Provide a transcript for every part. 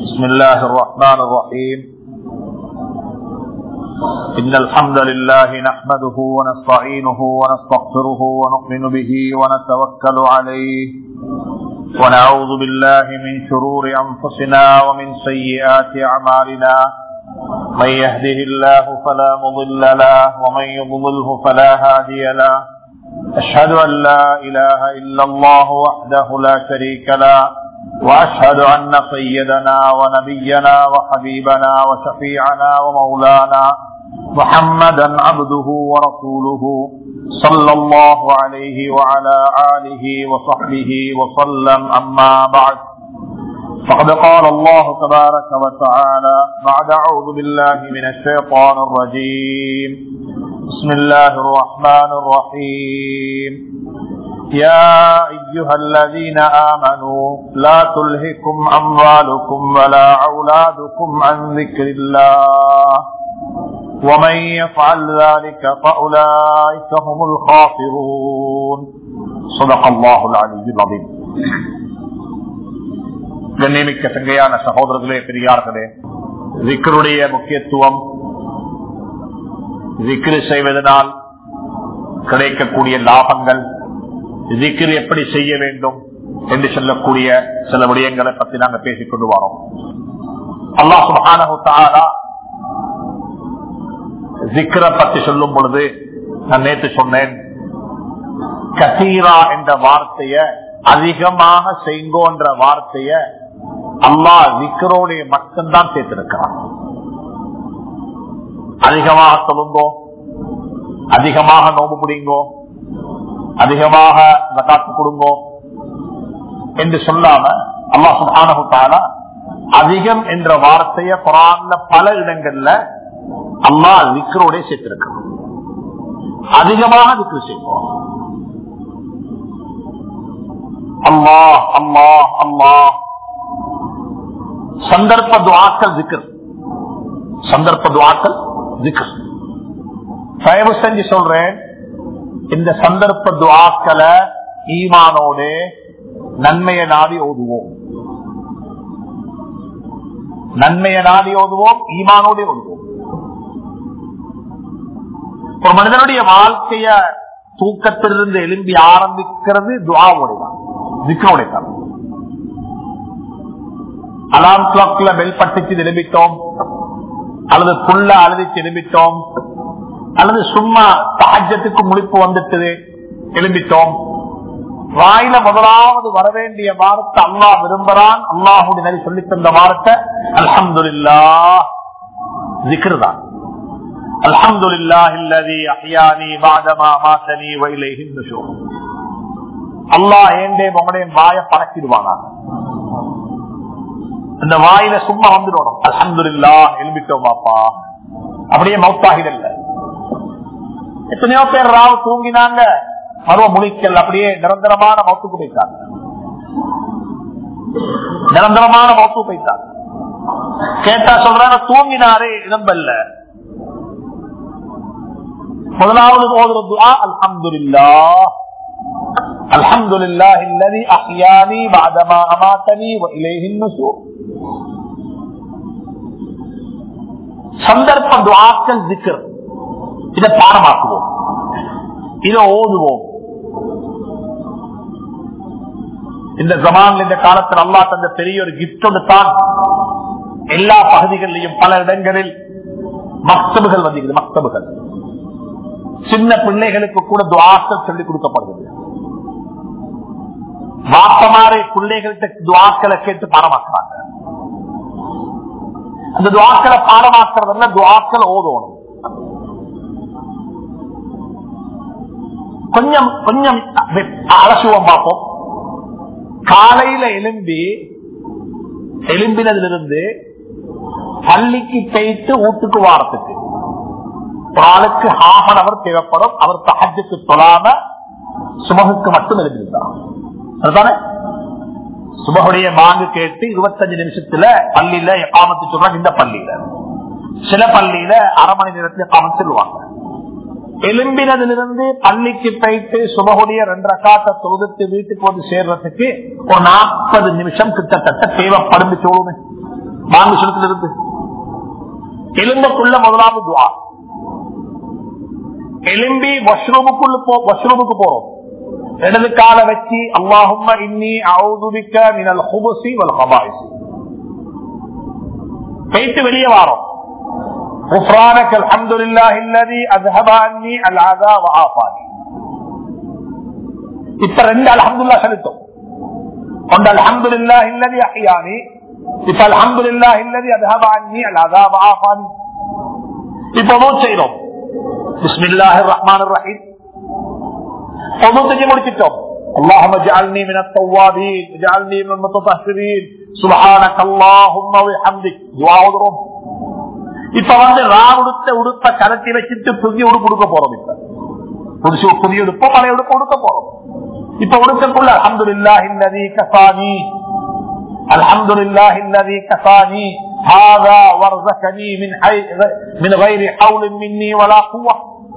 بسم الله الرحمن الرحيم إن الحمد لله نحمده ونستعينه ونستغفره ونؤمن به ونتوكل عليه ونعوذ بالله من شرور أنفسنا ومن سيئات أعمالنا من يهده الله فلا مضل له ومن يضلله فلا هادي له أشهد أن لا إله إلا الله وحده لا شريك له وأشهد أن سيدنا ونبينا وحبيبنا وشفيعنا ومولانا محمدا عبده ورسوله صلى الله عليه وعلى آله وصحبه وسلم أما بعد فقد قال الله تبارك وتعالى بعد أعوذ بالله من الشيطان الرجيم بسم الله الرحمن الرحيم يا أيها الذين آمنوا لا تلهكم أموالكم ولا أولادكم عن ذكر الله ومن يفعل ذلك فأولئك هم الخاسرون صدق الله العلي العظيم கண்ணியமிக்க சங்கையான சகோதரர்களே பெரியார்களே விக்கருடைய முக்கியத்துவம் விக்ரு செய்வதனால் கிடைக்கக்கூடிய லாபங்கள் விக்ரு எப்படி செய்ய வேண்டும் என்று சொல்லக்கூடிய சில விடயங்களை பற்றி நாங்கள் பேசிக் கொண்டு வரோம் அல்லாஹ் சுபானா விக்ர பற்றி சொல்லும் பொழுது நான் நேற்று சொன்னேன் கசீரா என்ற வார்த்தைய அதிகமாக செய்கோன்ற வார்த்தைய அல்லாஹ் விக்ரோடைய மட்டும்தான் சேர்த்திருக்கிறான் அதிகமாக சொல்லுங்கோ அதிகமாக நோம்பு முடிங்கோ அதிகமாக காத்து கொடுங்கோ என்று சொல்லாம அல்லா சுபானா அதிகம் என்ற வார்த்தைய குரான்ல பல இடங்கள்ல அல்லா விக்ரோட சேர்த்திருக்கிறான் அதிகமாக விக்ரு செய்வோம் அல்லா அல்லா அல்லா சந்தர்ப்ப துவாக்கள் விக்ர் சந்தர்ப்ப துவாக்கள் விக்ர் தயவு செஞ்சு சொல்றேன் இந்த சந்தர்ப்ப துவாக்களை ஈமானோடு நன்மையை நாடி ஓதுவோம் நன்மையை நாடி ஓதுவோம் ஈமானோட ஓதுவோம் ஒரு மனிதனுடைய வாழ்க்கைய தூக்கத்திலிருந்து எழும்பி ஆரம்பிக்கிறது துவாவுடையதான் விக்ரோடையதான் அலாம் கிளாக்ல பெல் பட்டுச்சு எழுப்பிட்டோம் அல்லது புல்ல அழுதிச்சு எழுப்பிட்டோம் அல்லது சும்மா தாஜத்துக்கு முடிப்பு வந்துட்டது எழும்பிட்டோம் வாயில முதலாவது வரவேண்டிய வார்த்தை அல்லா விரும்புறான் அல்லாஹுடைய நரி சொல்லி தந்த வார்த்தை அல்ஹம்துல்லா ஜிக்ருதான் அல்ஹம்துல்லா இல்லதி அஹ்யானி பாதமா மாசனி வயலேஹி நுஷூர் அல்லாஹ் ஏண்டே உங்களுடைய வாய பறக்கிடுவானா இந்த வாயில சும்மா வந்துடணும் அல்ஹம்துல்லா எழுப்பிட்டோம் பாப்பா அப்படியே மௌத்தாகிடல்ல எத்தனையோ பேர் ராவ தூங்கினாங்க பருவ முடிக்கல் அப்படியே நிரந்தரமான மௌத்துக்கு போயிட்டாங்க நிரந்தரமான மௌத்து போயிட்டாங்க கேட்டா சொல்றாங்க தூங்கினாரே இடம்பல்ல முதலாவது ஓதுற துஆ அல்ஹம்துலில்லா அல்ஹம்துலில்லா இல்லதி அஹ்யானி பஅதமா அமாதனி வ இலைஹி நுஷூர் சந்தர்ப்ப துஆக்கள் zikr இதை பாடமாக்குவோம் இதை ஓதுவோம் இந்த ஜமான் இந்த காலத்தில் அல்லா தந்த பெரிய ஒரு கிஃப்டோடு தான் எல்லா பகுதிகளிலும் பல இடங்களில் மக்தபுகள் வந்தீங்க மக்தபுகள் சின்ன பிள்ளைகளுக்கு கூட துவாக்கள் சொல்லிக் கொடுக்கப்படுகிறது வாப்பமாரை பிள்ளைகள்கிட்ட துவாக்களை கேட்டு பாடமாக்குறாங்க அந்த துவாக்களை பாடமாக்குறதுல துவாக்களை ஓதணும் கொஞ்சம் கொஞ்சம் அலசுவம் பார்ப்போம் காலையில எலும்பி எலும்பினதிலிருந்து பள்ளிக்கு போயிட்டு வீட்டுக்கு வாரத்துக்கு ஒரு ஆளுக்கு ஹாஃப் அன் அவர் தேவைப்படும் அவர் தகஜுக்கு தொழாம சுமகுக்கு மட்டும் எழுதியிருந்தார் அதுதானே சுபகுடைய மாங்கு கேட்டு இருபத்தஞ்சு நிமிஷத்துல பள்ளியில எக்காமத்து சொல்றாங்க இந்த பள்ளியில சில பள்ளியில அரை மணி நேரத்துல எக்காமத்து சொல்லுவாங்க எலும்பினதிலிருந்து பள்ளிக்கு போயிட்டு சுபகுடைய ரெண்டரை காத்த தொழுதுட்டு வீட்டுக்கு வந்து சேர்றதுக்கு ஒரு நாற்பது நிமிஷம் கிட்டத்தட்ட தேவைப்படும் சொல்லுமே பாங்கு சுரத்துல இருந்து எலும்புக்குள்ள முதலாவது துவா எலும்பி வாஷ்ரூமுக்குள்ள போ வாஷ்ரூமுக்கு போறோம் இடது கால வச்சு அல்லாஹும்ம இன்னி அவுதுபிக்க மினல் ஹுபுசி வல் ஹபாயிசி போயிட்டு வெளியே வாரோம் غفرانك الحمد لله الذي اذهب عني العذا وعافاني இப்ப ரெண்டு அல்ஹம்துல்லா செலுத்தும் ஒன்று அல்ஹம்துல்லா இல்லதி அஹ்யானி இப்ப அல்ஹம்துல்லா இல்லதி அذهب عني العذا وعافاني இப்ப நோட் செய்றோம் பிஸ்மில்லாஹிர் ரஹ்மானிர் ரஹீம் ஒன்று செஞ்சு முடிச்சிட்டோம் اللهم اجعلني من التوابين اجعلني من المتطهرين سبحانك اللهم وبحمدك دعاء ودروم இப்ப வந்து ரா உடுத்த உடுப்ப கரத்தி வச்சுட்டு புதிய உடுப்பு உடுக்க போறோம் இப்ப புதுசு புதிய உடுப்போ பழைய உடுப்பு உடுக்க போறோம் இப்ப உடுக்கக்குள்ள அலமதுல்லா இல்லதி கசானி அலமதுல்லா இல்லதி கசானி هذا ورزقني من حي... من غير حول مني ولا قوه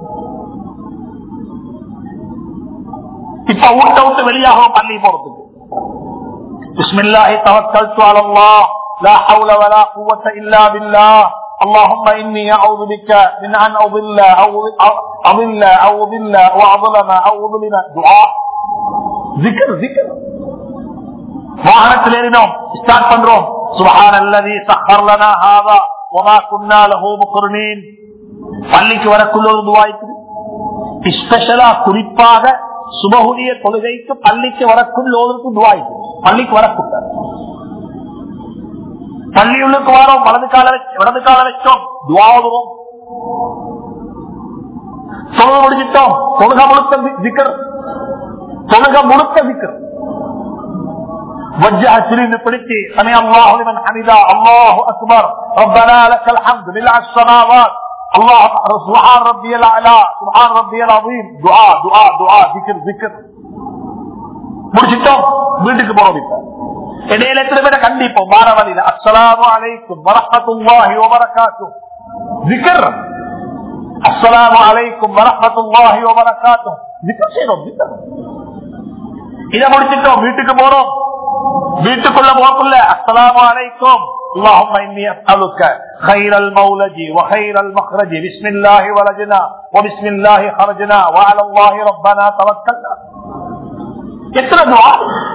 இப்ப ஊட்ட விட்டு வெளியாகும் பள்ளி போறதுக்கு بسم الله توكلت على الله لا حول ولا قوة إلا بالله اللهم إني أعوذ بك من أن أضل أو أضل أو أضل وأظلم أو أظلم دعاء ذكر ذكر வாகனத்தில் ஏறினோம் ஸ்டார்ட் பண்றோம் சுபஹான் அல்லதி சஹர் லனா ஹாதா வமா குன்னா லஹு முக்ரினீன் பள்ளிக்கு வரக்குள்ள ஒரு துவா இருக்குது ஸ்பெஷலா குறிப்பாக சுபகுடைய தொழுகைக்கு பள்ளிக்கு வரக்குள்ள ஒரு துவா இருக்குது பள்ளிக்கு வரக்கூடாது பள்ளியுள்ளுக்கு வரோம் வலது கால வச்சு இடது கால வச்சோம் துவாவுவோம் தொழுக முடிச்சிட்டோம் தொழுக முழுக்க திக்கர் தொழுக முழுக்க திக்கர் وجه سرين பிடிச்சு سمع الله لمن حمدا الله اكبر ربنا لك الحمد لله السماوات الله سبحان ربي الاعلى سبحان ربي العظيم دعاء دعاء دعاء ذكر ذكر முடிச்சிட்டோம் வீட்டுக்கு போறோம் இப்ப இடையில எத்தனை பேரை கண்டிப்போம் வார வழியில அஸ்ஸலாமு அலைக்கும் வரஹ்மத்துல்லாஹி வபரகாத்து ذكر அஸ்ஸலாமு அலைக்கும் வரஹ்மத்துல்லாஹி வபரகாத்து ذكر செய்றோம் ذكر இத முடிச்சிட்டோம் வீட்டுக்கு போறோம் வீட்டுக்குள்ள போக்குள்ள அஸ்ஸலாமு அலைக்கும் اللهم اني اسالك خير المولد وخير المخرج بسم الله ولجنا وبسم الله خرجنا وعلى الله ربنا توكلنا எத்தனை துவா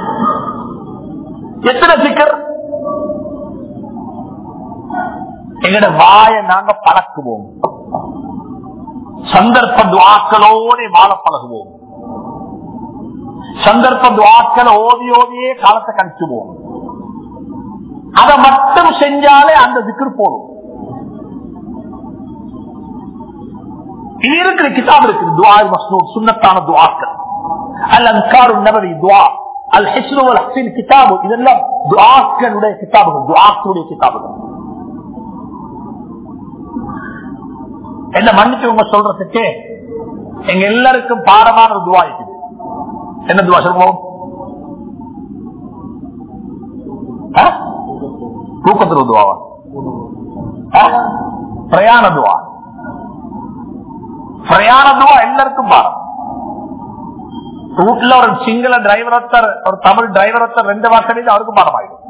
எத்தனை சிக்கர் எங்கட வாய நாங்க பழக்குவோம் சந்தர்ப்ப துவாக்களோட வாழ பழகுவோம் சந்தர்ப்ப துவாக்களை ஓதி ஓதியே காலத்தை கழிச்சுவோம் அதை மட்டும் செஞ்சாலே அந்த திக்கர் போடும் இது இருக்கிற கிதாப் இருக்குது துவா மஸ்னூர் சுண்ணத்தான துவாக்கள் அல் அன்காரு நபரி துவா அல் ஹிஸ்ரு அல் ஹசீன் கிதாபு இதெல்லாம் துவாக்களுடைய கிதாபுகள் துவாக்களுடைய கிதாபுகள் என்ன மன்னிச்சு உங்க சொல்றதுக்கு எங்க எல்லாருக்கும் பாடமான ஒரு துவா இருக்குது என்ன துவா சொல்லுவோம் தூக்கத்துல துவாவா பிரயாண துவா பிரயாண துவா எல்லாருக்கும் பாடம் வீட்டுல ஒரு சிங்கள டிரைவர் ஒருத்தர் ஒரு தமிழ் டிரைவர் ஒருத்தர் ரெண்டு வாசல் அவருக்கு பாடம் ஆயிடும்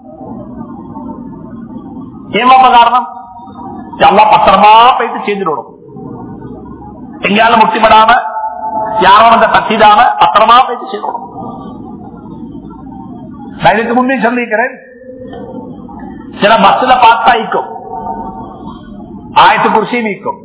ஏமாப்ப காரணம் எல்லாம் பத்திரமா போயிட்டு சேர்ந்துடணும் எங்கேயாலும் முட்டிப்படாம யாரும் அந்த தட்டிடாம பத்திரமா போயிட்டு சேர்க்கணும் நான் இதுக்கு முன்னே சொல்லியிருக்கிறேன் சில பஸ்ல பார்த்தா ஈக்கும் ஆயத்து குருசி நீக்கும்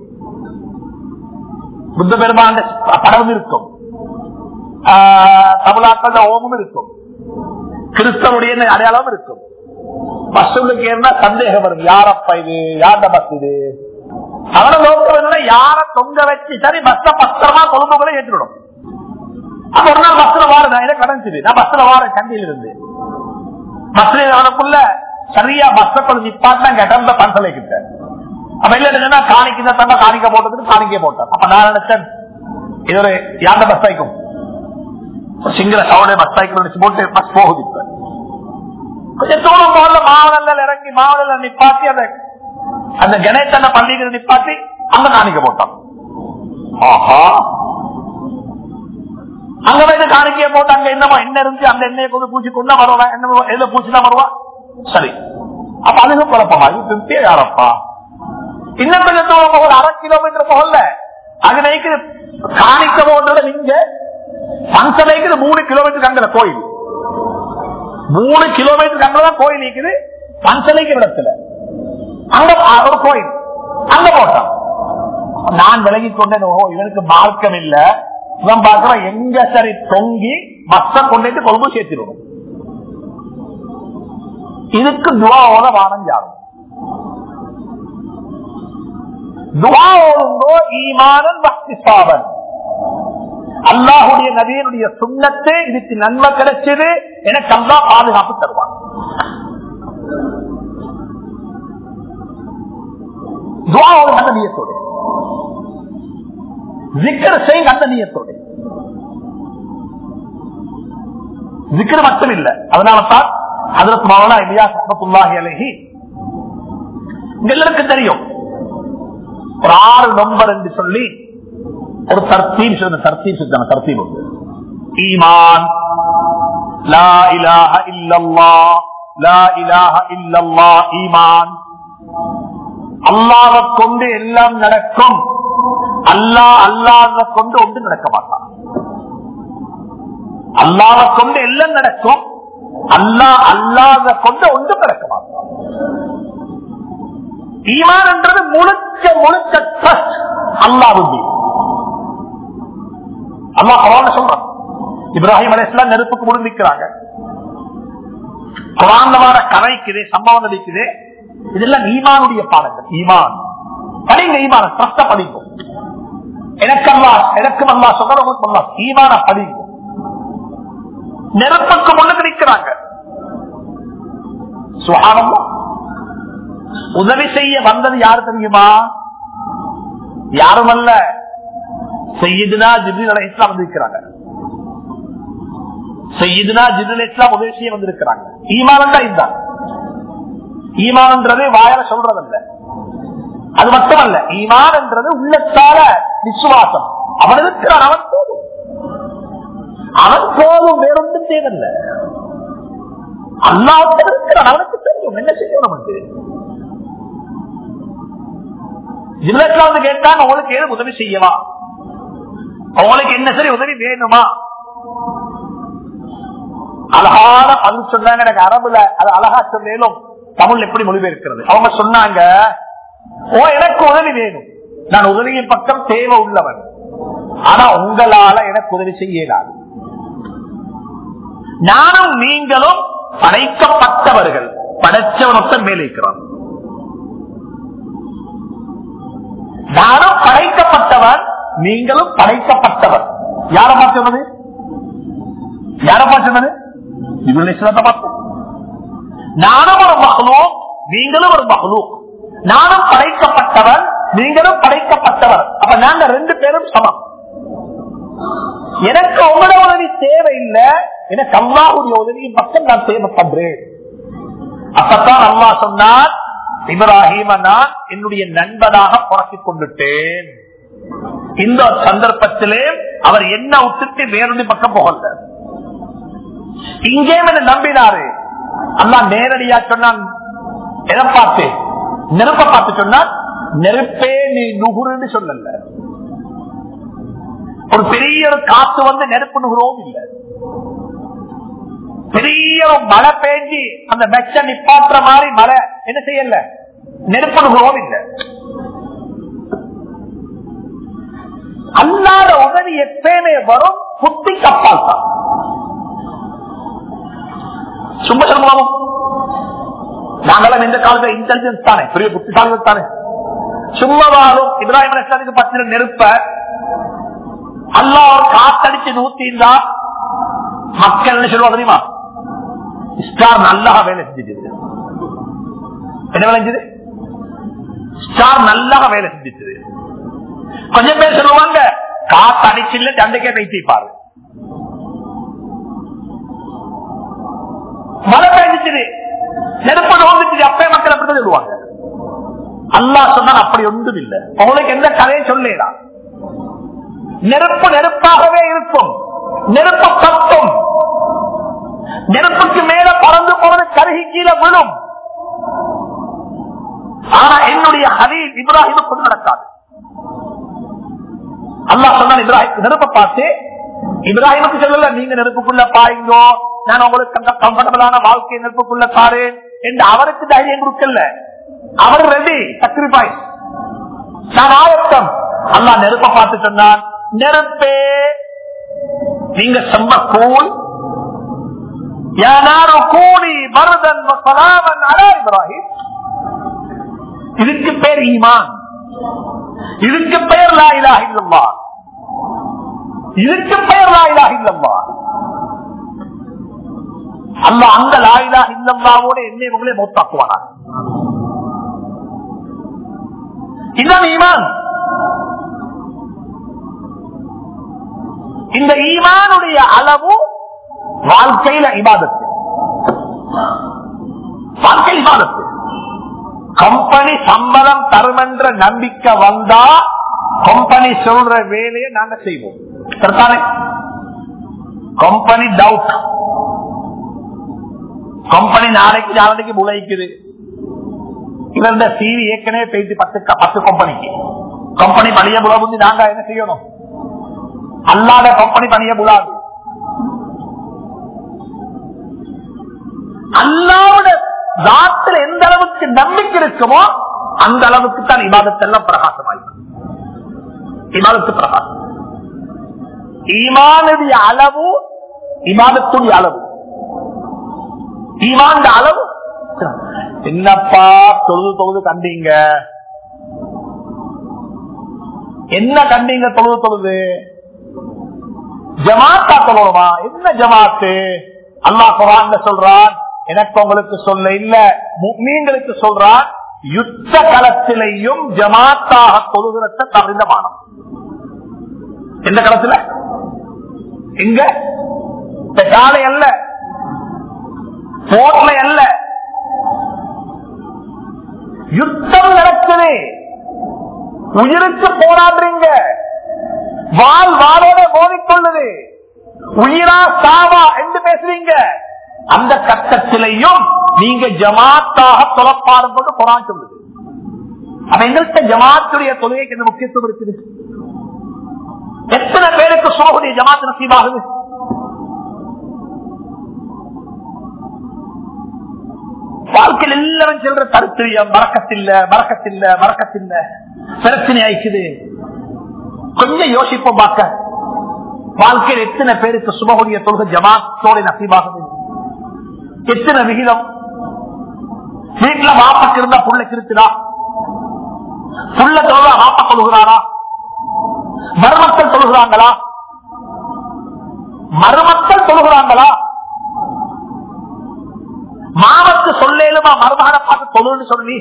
புத்த பெருமாண்ட படம் இருக்கும் தமிழாக்கள ஓமும் இருக்கும் கிறிஸ்தவனுடைய அடையாளம் இருக்கும் பஸ்ஸுக்கு ஏறினா சந்தேகம் வரும் யாரப்பா இது யார்ட பஸ் இது அவன நோக்கம் என்ன யார தொங்க வச்சு சரி பஸ்ஸ பத்திரமா கொழும்புகளை ஏற்றிவிடும் அப்ப ஒரு நாள் பஸ்ல வார நான் எனக்கு கடந்துச்சு நான் பஸ்ல வார கண்டியில் இருந்து பஸ்ல அவனுக்குள்ள சரியா பஸ்ஸ கொஞ்சம் நிப்பாட்டினா கேட்ட பன்சலை கிட்ட அப்ப இல்ல என்னன்னா காணிக்கு தந்தா காணிக்க போட்டதுக்கு காணிக்க போட்டேன் அப்ப நான் நினைச்சேன் இது ஒரு யார்ட பஸ் ஆயிக்கும் சிங்கள சவுடைய பஸ் ஆயிக்கும் நினைச்சு போட்டு பஸ் போகுது இப்ப கொஞ்சம் தூரம் போகல மாவடல்ல இறங்கி மாவடல்ல நிப்பாட்டி அந்த அந்த கணேசன பள்ளிகள் நிப்பாட்டி அங்க காணிக்க போட்டான் ஆஹா அங்க வந்து காணிக்கைய போட்டு அங்க என்னமோ என்ன இருந்து அந்த எண்ணெயை கொண்டு பூச்சி கொண்டா வருவா என்ன எதுல பூச்சி தான் வருவா சரி அப்ப அதுக்கு குழப்பமா இது திருப்தியே யாரப்பா இன்னும் கொஞ்சம் தூரம் போகல அரை கிலோமீட்டர் போகல அது நைக்கு காணிக்க போன்றத நீங்க பஞ்சனைக்கு மூணு கிலோமீட்டர் அங்கல கோயில் மூணு கிலோமீட்டர் அங்கதான் கோயில் இருக்குது பஞ்சனைக்கு இடத்துல அங்க ஒரு கோயில் அங்க போட்டான் நான் விலகி கொண்டேன் ஓ இவனுக்கு மார்க்கம் இல்ல இவன் பார்க்கிற எங்க சரி தொங்கி மத்த கொண்டு கொழும்பு சேர்த்திடணும் இதுக்கு துவாவோட வானம் யாரும் துவா ஓடுங்கோ ஈமானன் பக்தி சாவன் அல்லாஹுடைய நபியனுடைய சுண்ணத்து இதுக்கு நன்மை கிடைச்சது எனக்கு அல்லா பாதுகாப்பு தருவான் துவாவோட நல்ல நீயத்தோடு ஜிக்கர் செய் நல்ல நீயத்தோடு ஜிக்கர் மட்டும் இல்ல அதனாலதான் அதற்கு மௌலா இல்லையா சஹத்துல்லாஹி அலஹி எல்லாருக்கும் தெரியும் ஒரு ஆறு நம்பர் என்று சொல்லி ஒரு தர்த்தீம் சொன்ன தர்த்தீம் சொன்ன தர்த்தீம் உண்டு ஈமான் லா இலாஹ இல்லல்லா லா இலாஹ இல்லல்லா ஈமான் அல்லாவை கொண்டு எல்லாம் நடக்கும் அல்லா அல்லாத கொண்டு ஒன்று நடக்க மாட்டான் அல்லாவை கொண்டு எல்லாம் நடக்கும் அல்லா அல்லாத கொண்டு ஒன்று நடக்க மாட்டான் ஈமான் என்றது முழுக்க முழுக்க ட்ரஸ்ட் அல்லாவுக்கு அல்லா குரான் சொல்றான் இப்ராஹிம் அலிஸ்லாம் நெருப்புக்கு முடிந்திருக்கிறாங்க குரான்ல கதைக்குது சம்பவம் நடிக்குது இதெல்லாம் ஈமானுடைய பாடங்கள் ஈமான் படிங்க ஈமான ட்ரஸ்ட படிங்க எனக்கு அல்லா எனக்கும் அல்லா சொல்றவங்களுக்கு அல்லா ஈமான படிங்க நெருப்புக்கு முன்னுக்கு நிற்கிறாங்க சுகானமா உதவி செய்ய வந்தது யாரு தெரியுமா யாரும் அல்ல செய்யுதுனா ஜிபில் அலை இஸ்லாம் வந்திருக்கிறாங்க செய்யுதுனா ஜிபில் இஸ்லாம் உதவி செய்ய வந்திருக்கிறாங்க ஈமானம் தான் இதுதான் ஈமான்ன்றது வாயால சொல்றதல்ல அது மட்டுமல்ல ஈமான் என்றது உள்ளத்தால விசுவாசம் அவன் இருக்கிறான் அவன் போதும் அவன் போதும் வேறொன்றும் தேவையில்லை அல்லாவுக்கு இருக்கிறான் அவனுக்கு தெரியும் என்ன செய்யும் நமக்கு ஜில்லத்துல வந்து கேட்டாங்க உங்களுக்கு ஏது உதவி செய்யவா அவங்களுக்கு என்ன சரி உதவி வேணுமா அழகான பதில் சொன்னாங்க எனக்கு அரபுல அது அழகா சொல்லும் தமிழ் எப்படி மொழிபெயர்க்கிறது அவங்க சொன்னாங்க ஓ எனக்கு உதவி வேணும் நான் உதவியின் பக்கம் தேவை உள்ளவன் ஆனா உங்களால எனக்கு உதவி செய்யலாது நானும் நீங்களும் படைக்கப்பட்டவர்கள் படைச்சவனொத்தன் மேலே இருக்கிறான் நானும் படைக்கப்பட்டவன் நீங்களும் படைக்கப்பட்டவர் யார பார்த்தது யார பார்த்தது இவங்களை பார்த்தோம் நானும் ஒரு மகளூம் நீங்களும் ஒரு மகளூம் நானும் படைக்கப்பட்டவர் நீங்களும் படைக்கப்பட்டவர் அப்ப நாங்க ரெண்டு பேரும் சமம் எனக்கு உங்களோட உதவி தேவையில்லை எனக்கு அல்லாவுடைய உதவியின் பக்கம் நான் தேவைப்படுறேன் அப்பத்தான் அல்லா சொன்னார் இப்ராஹிம நான் என்னுடைய நண்பனாக புறக்கிக் கொண்டுட்டேன் இந்த சந்தர்ப்பத்திலே அவர் என்ன விட்டுட்டு வேறொரு பக்கம் போகல இங்கே என்ன நம்பினாரு அல்லா நேரடியா சொன்னான் எதை பார்த்து நெருப்ப பார்த்து சொன்னான் நெருப்பே நீ நுகுருன்னு சொல்லல ஒரு பெரிய ஒரு காத்து வந்து நெருப்பு நுகுறவும் இல்லை பெரிய ஒரு மழை பேஞ்சி அந்த மெச்ச நிப்பாட்டுற மாதிரி மழை என்ன செய்யல நெருப்பு நுகுறவும் இல்லை அல்லாத உதவி எப்பயுமே வரும் புத்தி கப்பால் தான் சும்மா சொல்லுவோம் நாங்களாம் இந்த காலத்துல இன்டெலிஜென்ஸ் தானே பெரிய புத்திசாலிகள் தானே சும்மாவாலும் இப்ராஹிம் அலிஸ்லாத்துக்கு பத்திர நெருப்ப அல்லா ஒரு காத்தடிச்சு நூத்திந்தா மக்கள் என்ன சொல்லுவா தெரியுமா ஸ்டார் நல்லா வேலை செஞ்சுட்டு என்ன வேலை செஞ்சது ஸ்டார் நல்லா வேலை செஞ்சுட்டு கொஞ்சம் பேர் சொல்லுவாங்க காத்தடிச்சு சண்டைக்கே வைத்திருப்பாரு மழை பெய்ஞ்சிச்சு நெருப்பு நோந்துச்சு அப்பே மக்கள் அப்படி சொல்லுவாங்க அல்லா சொன்னா அப்படி ஒன்றும் இல்லை உங்களுக்கு எந்த கதையை சொல்லேடா நெருப்பு நெருப்பாகவே இருக்கும் நெருப்பு கத்தும் நெருப்புக்கு மேல பறந்து போறது கருகி கீழே விழும் ஹலீல் இப்ராஹிம் கொண்டு நடக்காது அல்லாஹ் சொன்னான் இப்ராஹிம் நெருப்ப பார்த்து இப்ராஹிமுக்கு சொல்லல நீங்க நெருப்புக்குள்ள பாயுங்கோ நான் உங்களுக்கு அந்த கம்ஃபர்டபுளான வாழ்க்கை நெருப்புக்குள்ள தாரேன் என்று அவருக்கு தைரியம் கொடுக்கல அவர் ரெடி சக்ரிஃபைஸ் நான் ஆயத்தம் அல்லாஹ் நெருப்ப பார்த்து சொன்னான் நெருப்பே நீங்க செம்ப கூல் யானாரு கூலி மருதன் சலாமன் அலா இப்ராஹிம் இதுக்கு பேர் ஈமான் இதுக்கு பெயர் லா இலாஹ இல்லல்லாஹ் இதுக்கு பெயர் லா இலாஹ இல்லல்லாஹ் அல்லாஹ் அந்த லா இலாஹ இல்லல்லாஹ்வோட என்னை உங்களே மௌத்தாக்குவானா இதுதான் ஈமான் இந்த ஈமானுடைய அளவு வாழ்க்கையில இபாதத்து வாழ்க்கை இபாதத்து கம்பெனி சம்பளம் தரும் என்ற நம்பிக்கை வந்தா கம்பெனி சொல்ற வேலையை நாங்க செய்வோம் சரிதானே கம்பெனி டவுட் கம்பெனி நாளைக்கு நாளைக்கு முளைக்குது இவருடைய சீவி ஏற்கனவே போயிட்டு பத்து க- பத்து கம்பெனிக்கு கம்பெனி பணிய புலவுந்து நாங்க என்ன செய்யணும் அல்லாத கம்பெனி பணிய புலாது அல்லாவோட தாத்துல எந்த அளவுக்கு நம்பிக்கை இருக்குமோ அந்த அளவுக்கு தான் இபாதத்தெல்லாம் பிரகாசமாயிருக்கும் இபாதத்து பிரகாசம் ஈமானுடைய அளவு இபாதத்துடைய அளவு ஈமான் அளவு என்னப்பா தொழுது தொழுது கண்டீங்க என்ன கண்டீங்க தொழுது தொழுது ஜமாத்தா தொழுவமா என்ன ஜமாத்து அல்லாஹ் குரான் சொல்றான் எனக்கு உங்களுக்கு சொல்ல இல்ல மீன்களுக்கு சொல்றான் யுத்த களத்திலையும் ஜமாத்தாக தொழுகிறத தவிர்ந்த மானம் எந்த களத்துல எங்க இந்த காலை அல்ல போர்ல அல்ல யுத்தம் நடக்குது உயிருக்கு போராடுறீங்க வால் வாழோட மோதிக்கொள்ளுது உயிரா சாவா என்று பேசுறீங்க அந்த கட்டத்திலையும் நீங்க ஜமாத்தாக தொலைப்பாடும் கொண்டு குரான் சொல்லுது அப்ப எங்கள்கிட்ட ஜமாத்துடைய தொழுகைக்கு என்ன முக்கியத்துவம் இருக்குது எத்தனை பேருக்கு சோகுடைய ஜமாத்து நசீபாகுது வாழ்க்கையில் எல்லாரும் செல்ற கருத்திரியம் மறக்கத்தில்ல மறக்கத்தில்ல மறக்கத்தில்ல பிரச்சனை ஆயிக்குது கொஞ்சம் யோசிப்போம் பார்க்க வாழ்க்கையில் எத்தனை பேருக்கு சுபகுடைய தொழுகை ஜமாத்தோட நசீபாகுது எத்தனை விகிதம் வீட்டுல வாப்பக்கு இருந்தா புள்ளைக்கு இருக்குதா புள்ள தொழுக வாப்ப தொழுகிறாரா மருமக்கள் தொழுகிறாங்களா மருமக்கள் தொழுகிறாங்களா மாமத்து சொல்லேலுமா மருமகனை பார்த்து தொழுன்னு சொல்லி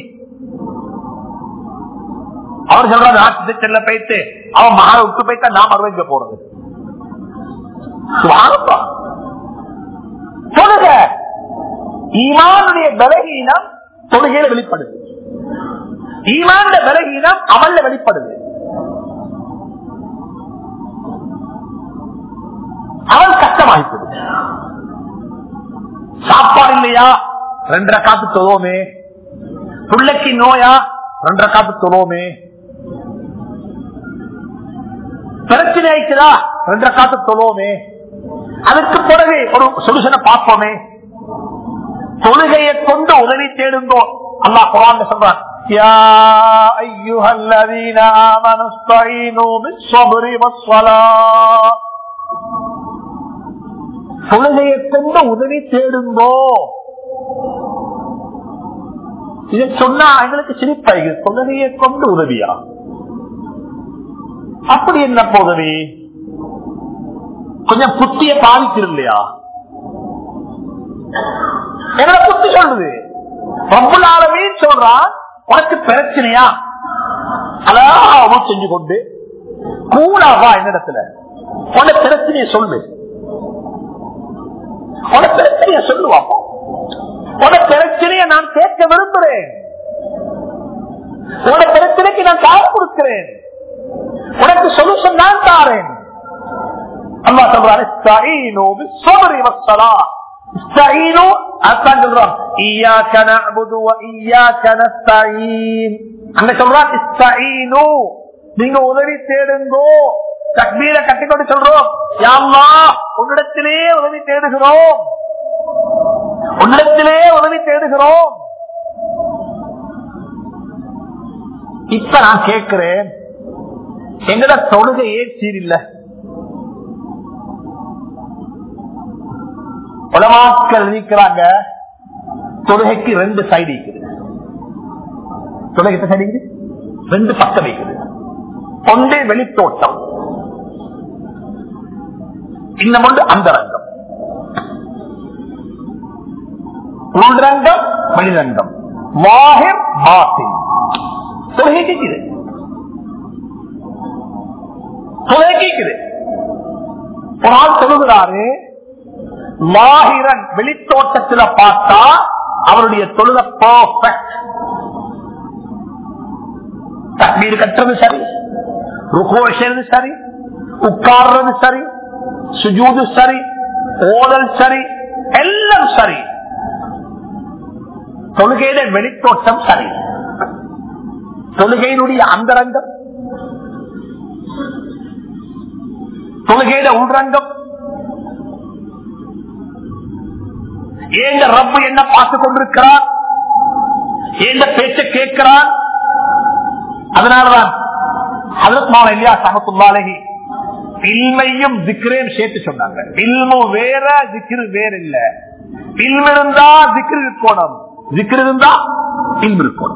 அவர் சொல்றாரு நாட்டு செல்ல போயிட்டு அவன் மகனை விட்டு போயிட்டா நான் மறுவங்க போறது சுபானப்பா. தொழுக ஈமானுடைய பலகீனம் தொழுகையில வெளிப்படுது ஈமானுடைய பலகீனம் அமல்ல வெளிப்படுது அவன் கஷ்டமாயிட்டது சாப்பாடு இல்லையா ரெண்டரை காத்து தொழுவோமே பிள்ளைக்கு நோயா ரெண்டரை காத்து தொழுவோமே பிரச்சனை ஆயிடுச்சுதா ரெண்டரை காத்து தொழுவோமே அதுக்கு பிறகு ஒரு சொல்யூஷனை பார்ப்போமே தொழுகையை கொண்டு உதவி தேடுங்கோ அல்லாஹ் குரான் சொல்றான் يا أيها الذين آمنوا استعينوا بالصبر والصلاة தொழுகையை கொண்டு உதவி தேடுங்கோ இதை சொன்னா எங்களுக்கு சிரிப்பாய்கள் தொழுகையை கொண்டு உதவியா அப்படி என்ன உதவி கொஞ்சம் புத்திய பாதிக்கிறது இல்லையா எங்களை புத்தி சொல்லுது ரப்புல் ஆலமீன் சொல்றான் உனக்கு பிரச்சனையா அழகா செஞ்சு கொண்டு கூடாவா என்னிடத்துல உன பிரச்சனைய சொல்லு உன பிரச்சனைய சொல்லுவாப்போ உன பிரச்சனைய நான் கேட்க விரும்புகிறேன் உன பிரச்சனைக்கு நான் காது கொடுக்கிறேன் உனக்கு சொல்யூஷன் நான் தாரேன் அம்மா சொல்றாரு "இஸ்தஈனு பிஸ்ஸப்ரி வஸ்ஸலாத்." இஸ்தஈனு, அதான் சொல்றோம் ஈயாக்க நஅபுது வ ஈயாக்க நஸ்தஈன். அங்க சொல்றான் இஸ்தஈனு, நீங்க உதவி தேடுங்கோ தக்பீரை கட்டிக்கொண்டு சொல்றோம் யா அல்லாஹ், உன்னிடத்திலே உதவி தேடுகிறோம் உன்னிடத்திலே உதவி தேடுகிறோம் இப்ப நான் கேட்கிறேன் எங்கட தொழுகையே சீரில்லை உலமாக்கள் இருக்கிறாங்க தொழுகைக்கு ரெண்டு சைடு இருக்குது தொழுகை எத்தனை side இருக்குது ரெண்டு பக்கம் இருக்குது ஒன்றே வெளித்தோட்டம் இன்னும் ஒன்று அந்தரங்கம் உள்ரங்கம் வெளிரங்கம் வாஹிர் பாசின் தொழுகை கேட்குது தொழுகை கேட்குது ஒரு ஆள் தொழுகிறாரு மாஹிரன் வெளித்தோட்டத்துல பார்த்தா அவருடைய தொழுத பர்ஃபெக்ட் தண்ணீர் கட்டுறது சரி ருகோஷது சரி உட்கார்றது சரி சுஜூது சரி ஓதல் சரி எல்லாம் சரி தொழுகையில வெளித்தோட்டம் சரி தொழுகையினுடைய அந்தரங்கம் தொழுகையில உள்ரங்கம் ஏங்க ரப்பு என்ன பார்த்து கொண்டிருக்கிறான் ஏந்த பேச்ச கேட்கிறான் அதனாலதான் ஹதரத் மாவன் இல்லையா சமத்துல்லாலகி இல்மையும் திக்ரேன் சேர்த்து சொன்னாங்க இல்மு வேற திக்ரு வேற இல்ல இல்ம இருந்தா திக்ரு இருக்கணும் திக்ரு இருந்தா இல்மு இருக்கணும்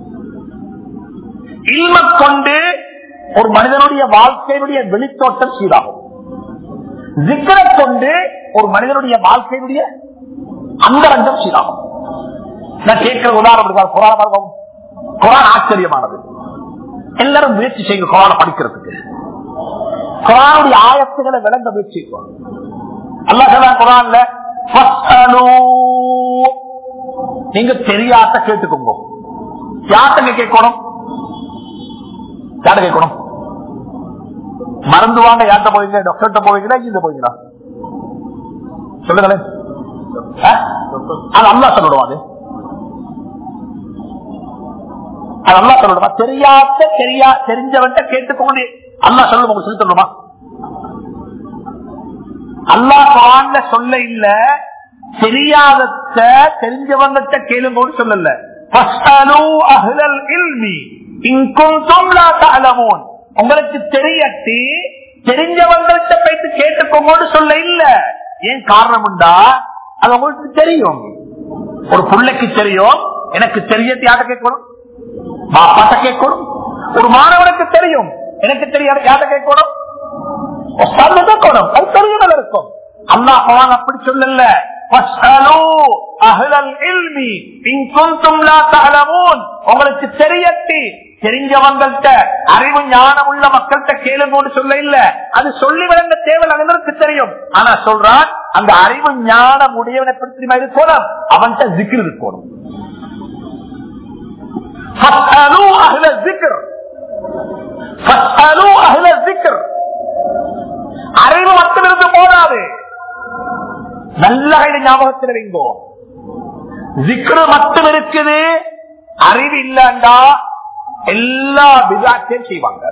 இல்ம கொண்டு ஒரு மனிதனுடைய வாழ்க்கையினுடைய வெளித்தோட்டம் சீராகும் திக்ரை கொண்டு ஒரு மனிதனுடைய வாழ்க்கையினுடைய அந்தரங்கம் சீராகும் நான் கேட்கிற உதாரணம் இருக்கா குரான் பாருங்க. குரான் ஆச்சரியமானது எல்லாரும் முயற்சி செய்யுங்க குரான படிக்கிறதுக்கு குரானுடைய ஆயத்துகளை விளங்க முயற்சிக்கும் அல்லாஹ் குரான்ல "ஃபஸ்அலூ" நீங்க தெரியாத கேட்டுக்கோங்க யார்கிட்ட கேட்கணும் யார்கிட்ட கேட்கணும் மருந்து வாங்க யார்கிட்ட போவீங்க டாக்டர்கிட்ட போவீங்களா இங்க போவீங்களா சொல்லுங்களேன் ஆ? அது அல்லா சொல்லிடுவாங்க அது அல்லா சொல்லிடுமா தெரியாத தெரியா தெரிஞ்சவன்ட்ட கேட்டுக்கோங்க அல்லா சொல்லுங்க உங்களுக்கு சொல்லி தரணுமா அல்லா குரான்ல சொல்ல இல்ல தெரியாதத தெரிஞ்சவங்கிட்ட கேளுங்கன்னு சொல்லல "ஃபஸ்அலூ அஹ்லல் இல்மி இன் குன்தும் லா தஅலமூன்." உங்களுக்கு தெரியட்டி தெரிஞ்சவங்கள்ட்ட போயிட்டு கேட்டுக்கோங்கன்னு சொல்ல இல்ல ஏன் காரணம் உண்டா அது உங்களுக்கு தெரியும் ஒரு பிள்ளைக்கு தெரியும் எனக்கு தெரியட்டு யார்ட்ட கேட்கணும் பாப்பாட்ட கேட்கணும் ஒரு மாணவனுக்கு தெரியும் எனக்கு தெரியாது யார்ட்ட கேட்கணும் உஸ்தாது கேட்கணும் அது தெரியும் இருக்கும் அல்லாஹ் குர்ஆன் அப்படி சொல்லல "ஃபஸ்அலூ அஹ்லல் இல்மி இன் குன்தும் லா தஅலமூன்." உங்களுக்கு தெரியட்டி தெரிஞ்சவங்கள்ட்ட அறிவு ஞானம் உள்ள மக்கள்கிட்ட கேளுங்கன்னு சொல்ல இல்ல அது சொல்லி விளங்க தேவை அனைவருக்கு தெரியும் ஆனா சொல்றான் அந்த அறிவு ஞானம் உடையவனை பற்றி இருக்கணும் அவன்கிட்ட ஜிக்ரு இருக்கணும் فاسألوا أهل الذكر فاسألوا أهل الذكر அறிவு மட்டும் இருந்து போதாது நல்ல கைது ஞாபகத்தில் வைங்கோ ஜிக்ரு மட்டும் இருக்குது அறிவு இல்லண்டா எல்லா பிதாட்சியும் செய்வாங்க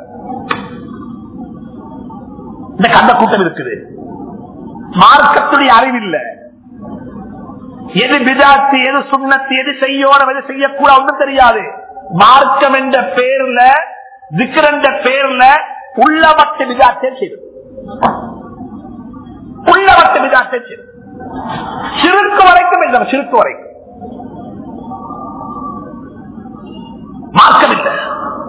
இந்த கண்ட கூட்டம் இருக்குது மார்க்கத்துடைய அறிவு இல்லை எது பிதாத்து எது சுண்ணத்து எது செய்யணும் எது செய்யக்கூடாது ஒன்றும் தெரியாது மார்க்கம் என்ற பேர்ல திக்ர் என்ற பேர்ல உள்ளவட்ட விதாத்தை செய்யும் உள்ளவட்ட விதாத்தை செய்யும் சிறுக்கு வரைக்கும் இல்லை சிறுக்கு வரைக்கும் மார்க்கம் இல்லை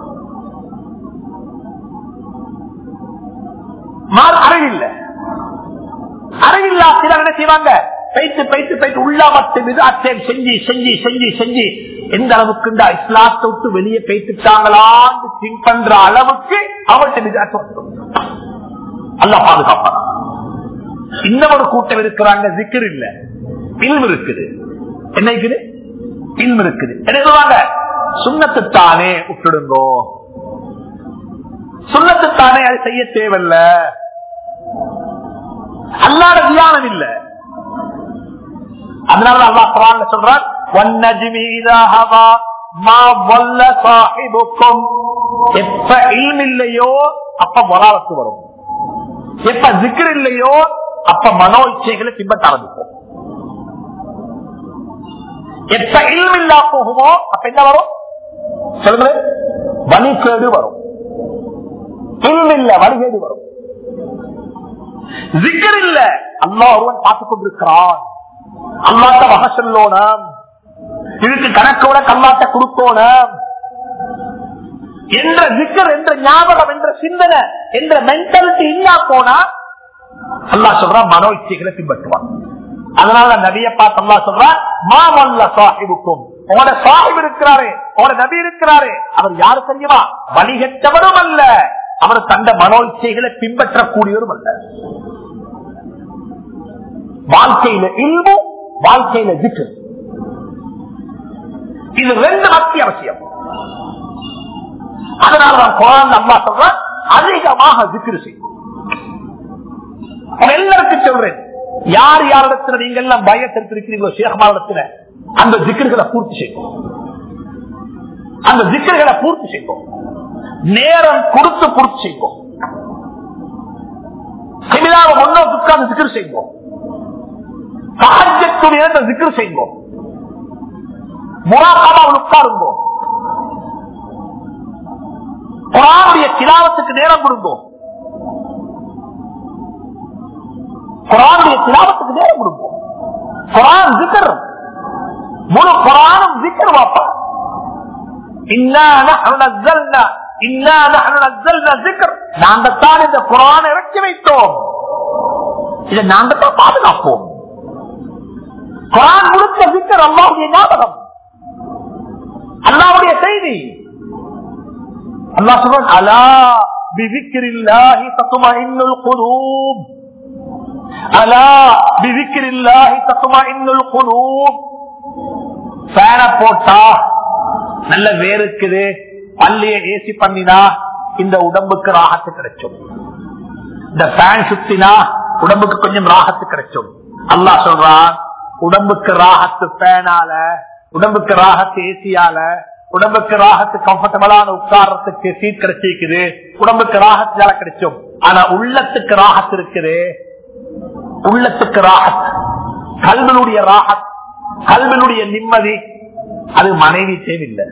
மார்- அறிவில்லை அறிவில்லா சிலர் என்ன செய்வாங்க பைத்து பைத்து பைத்து உள்ளாமத்து விதாத்தேன் செஞ்சு செஞ்சு செஞ்சு செஞ்சு எந்த அளவுக்கு இந்த இஸ்லாத்தை விட்டு வெளியே பேசிட்டாங்களான்னு திங்க் பண்ற அளவுக்கு அவர்கிட்ட விதாத்தம் அல்ல பாதுகாப்பான் இன்னொரு கூட்டம் இருக்கிறாங்க ஜிக்கர் இல்ல இல்மு இருக்குது என்ன இருக்குது இல்மு இருக்குது என்ன சொல்லுவாங்க சுண்ணத்துத்தானே விட்டுடுங்கோ சுண்ணத்துத்தானே அது செய்ய தேவையில்ல அல்லாத தியானம் இல்ல அதனால அல்லாஹ் குரான்ல சொல்றான் "வன்னஜ்மி இதா ஹவா, மா வல்ல சாஹிபுக்கும்." எப்ப இல்ம் இல்லையோ அப்ப வராலத்து வரும் எப்ப ஜிக்ர் இல்லையோ அப்ப மனோ இச்சைகளை பின்பற்ற ஆரம்பிக்கும் எப்ப இல்ம் இல்லா போகுமோ அப்ப என்ன வரும் சொல்லுங்க வழிகேடு வரும் இல்ம் இல்ல வழிகேடு வரும் ஜிக்கர் இல்ல அல்லாஹ் ஒருவன் பார்த்துக் கொண்டிருக்கிறான் அல்லாட்ட வகை சொல்லோனம் இதுக்கு கணக்கோட கல்லாட்ட கொடுக்கோணும் என்ற ஜிக்கர் என்ற ஞாபகம் என்ற சிந்தனை என்ற மென்டாலிட்டி இல்லா போனா அல்லாஹ் சொல்றான் மனோ இச்சைகளை பின்பற்றுவான் அதனால நபிய பார்த்து அல்லா சொல்றான் மாமல்ல சாஹிபுக்கும் உங்களோட சாஹிப் இருக்கிறாரே உங்களோட நபி இருக்கிறாரே அவர் யாரு தெரியுமா வழிகட்டவரும் அல்ல அவர் தந்த மனோ இச்சைகளை பின்பற்றக்கூடியவரும் அல்ல வாழ்க்கையில இல்மு வாழ்க்கையில ஜிக்கு இது ரெண்டு அத்தியாவசியம் அதனால நான் குரான் அம்மா சொல்றேன் அதிகமாக ஜிக்கிரு செய்யும் நான் எல்லாருக்கும் சொல்றேன் யார் யாரிடத்துல நீங்க எல்லாம் பயத்திருக்கிறீங்களோ சேகமானிடத்துல அந்த ஜிக்கர்களை பூர்த்தி செய்யும் அந்த ஜிக்கர்களை பூர்த்தி செய்யும் நேரம் கொடுத்து பூர்த்தி செய்யும் செமினாவை முன்னோக்கு உட்கார்ந்து ஜிக்கர் செய்வோம் சகஜத்துடைய ஜிக்கர் செய்வோம் முராகாபாவில் உட்காருங்கோ குரானுடைய திலாவத்துக்கு நேரம் கொடுங்கோம் குரானுடைய திலாவத்துக்கு நேரம் கொடுப்போம் குரான் ஜிக்கர் முழு குரானும் ஜிக்கர் வாப்பா நாங்கத்தான் இந்த குரான் இறக்கி வைத்தோம் இதை நாங்கத்தான் பாதுகாப்போம் குரான் முழுக்க ஜிக்கர் அல்லாவுடைய ஞாபகம் அல்லாவுடைய செய்தி அல்லா சொல்றான் அலா பிவிக்கிரில்லாஹி தத்துமாயின்னுல் குலூப் அலா பிவிக்கிரில்லாஹி தத்துமாயின்னுல் குலூப் ஃபேன போட்டா நல்ல வேறுக்குது பள்ளிய ஏசி பண்ணினா இந்த உடம்புக்கு ராகத்து கிடைக்கும் இந்த ஃபேன் சுத்தினா உடம்புக்கு கொஞ்சம் ராகத்து கிடைக்கும் அல்லாஹ் சொல்றான் உடம்புக்கு ராகத்து ஃபேனால உடம்புக்கு ராகத்து ஏசியால உடம்புக்கு ராகத்து கம்ஃபர்டபுளான உட்காரத்துக்கு சீட் கிடைச்சிருக்குது உடம்புக்கு ராகத்தால கிடைக்கும் ஆனா உள்ளத்துக்கு ராகத்து இருக்குது உள்ளத்துக்கு ராகத் கல்வனுடைய ராகத் கல்வனுடைய நிம்மதி அது மனைவி தேவையில்லை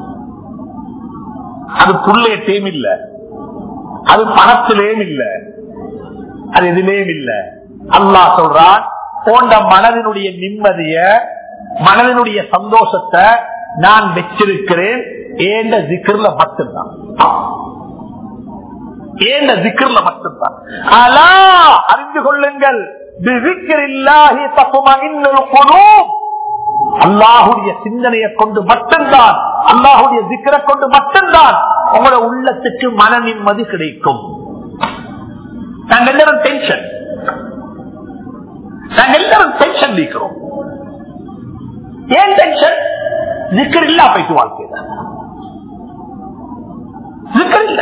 அது புள்ளே தேவையில்லை அது பணத்திலேயும் இல்ல அது எதிலேயும் இல்ல அல்லாஹ் சொல்றான் போன்ற மனதினுடைய நிம்மதிய மனதினுடைய சந்தோஷத்தை நான் வச்சிருக்கிறேன் ஏண்ட ஜிக்கர்ல மட்டும்தான் ஏண்ட ஜிக்கர்ல மட்டும்தான் அலா அறிந்து கொள்ளுங்கள் அல்லாஹுடைய சிந்தனையை கொண்டு மட்டும்தான் அல்லாஹுடைய திக்கரை கொண்டு மட்டும்தான் உங்களோட உள்ளத்துக்கு மன நிம்மதி கிடைக்கும் நாங்க எல்லாரும் டென்ஷன் நாங்க எல்லாரும் டென்ஷன் நீக்கிறோம் ஏன் டென்ஷன் ஜிக்கர் இல்லா போயிட்டு வாழ்க்கையில ஜிக்கர் இல்ல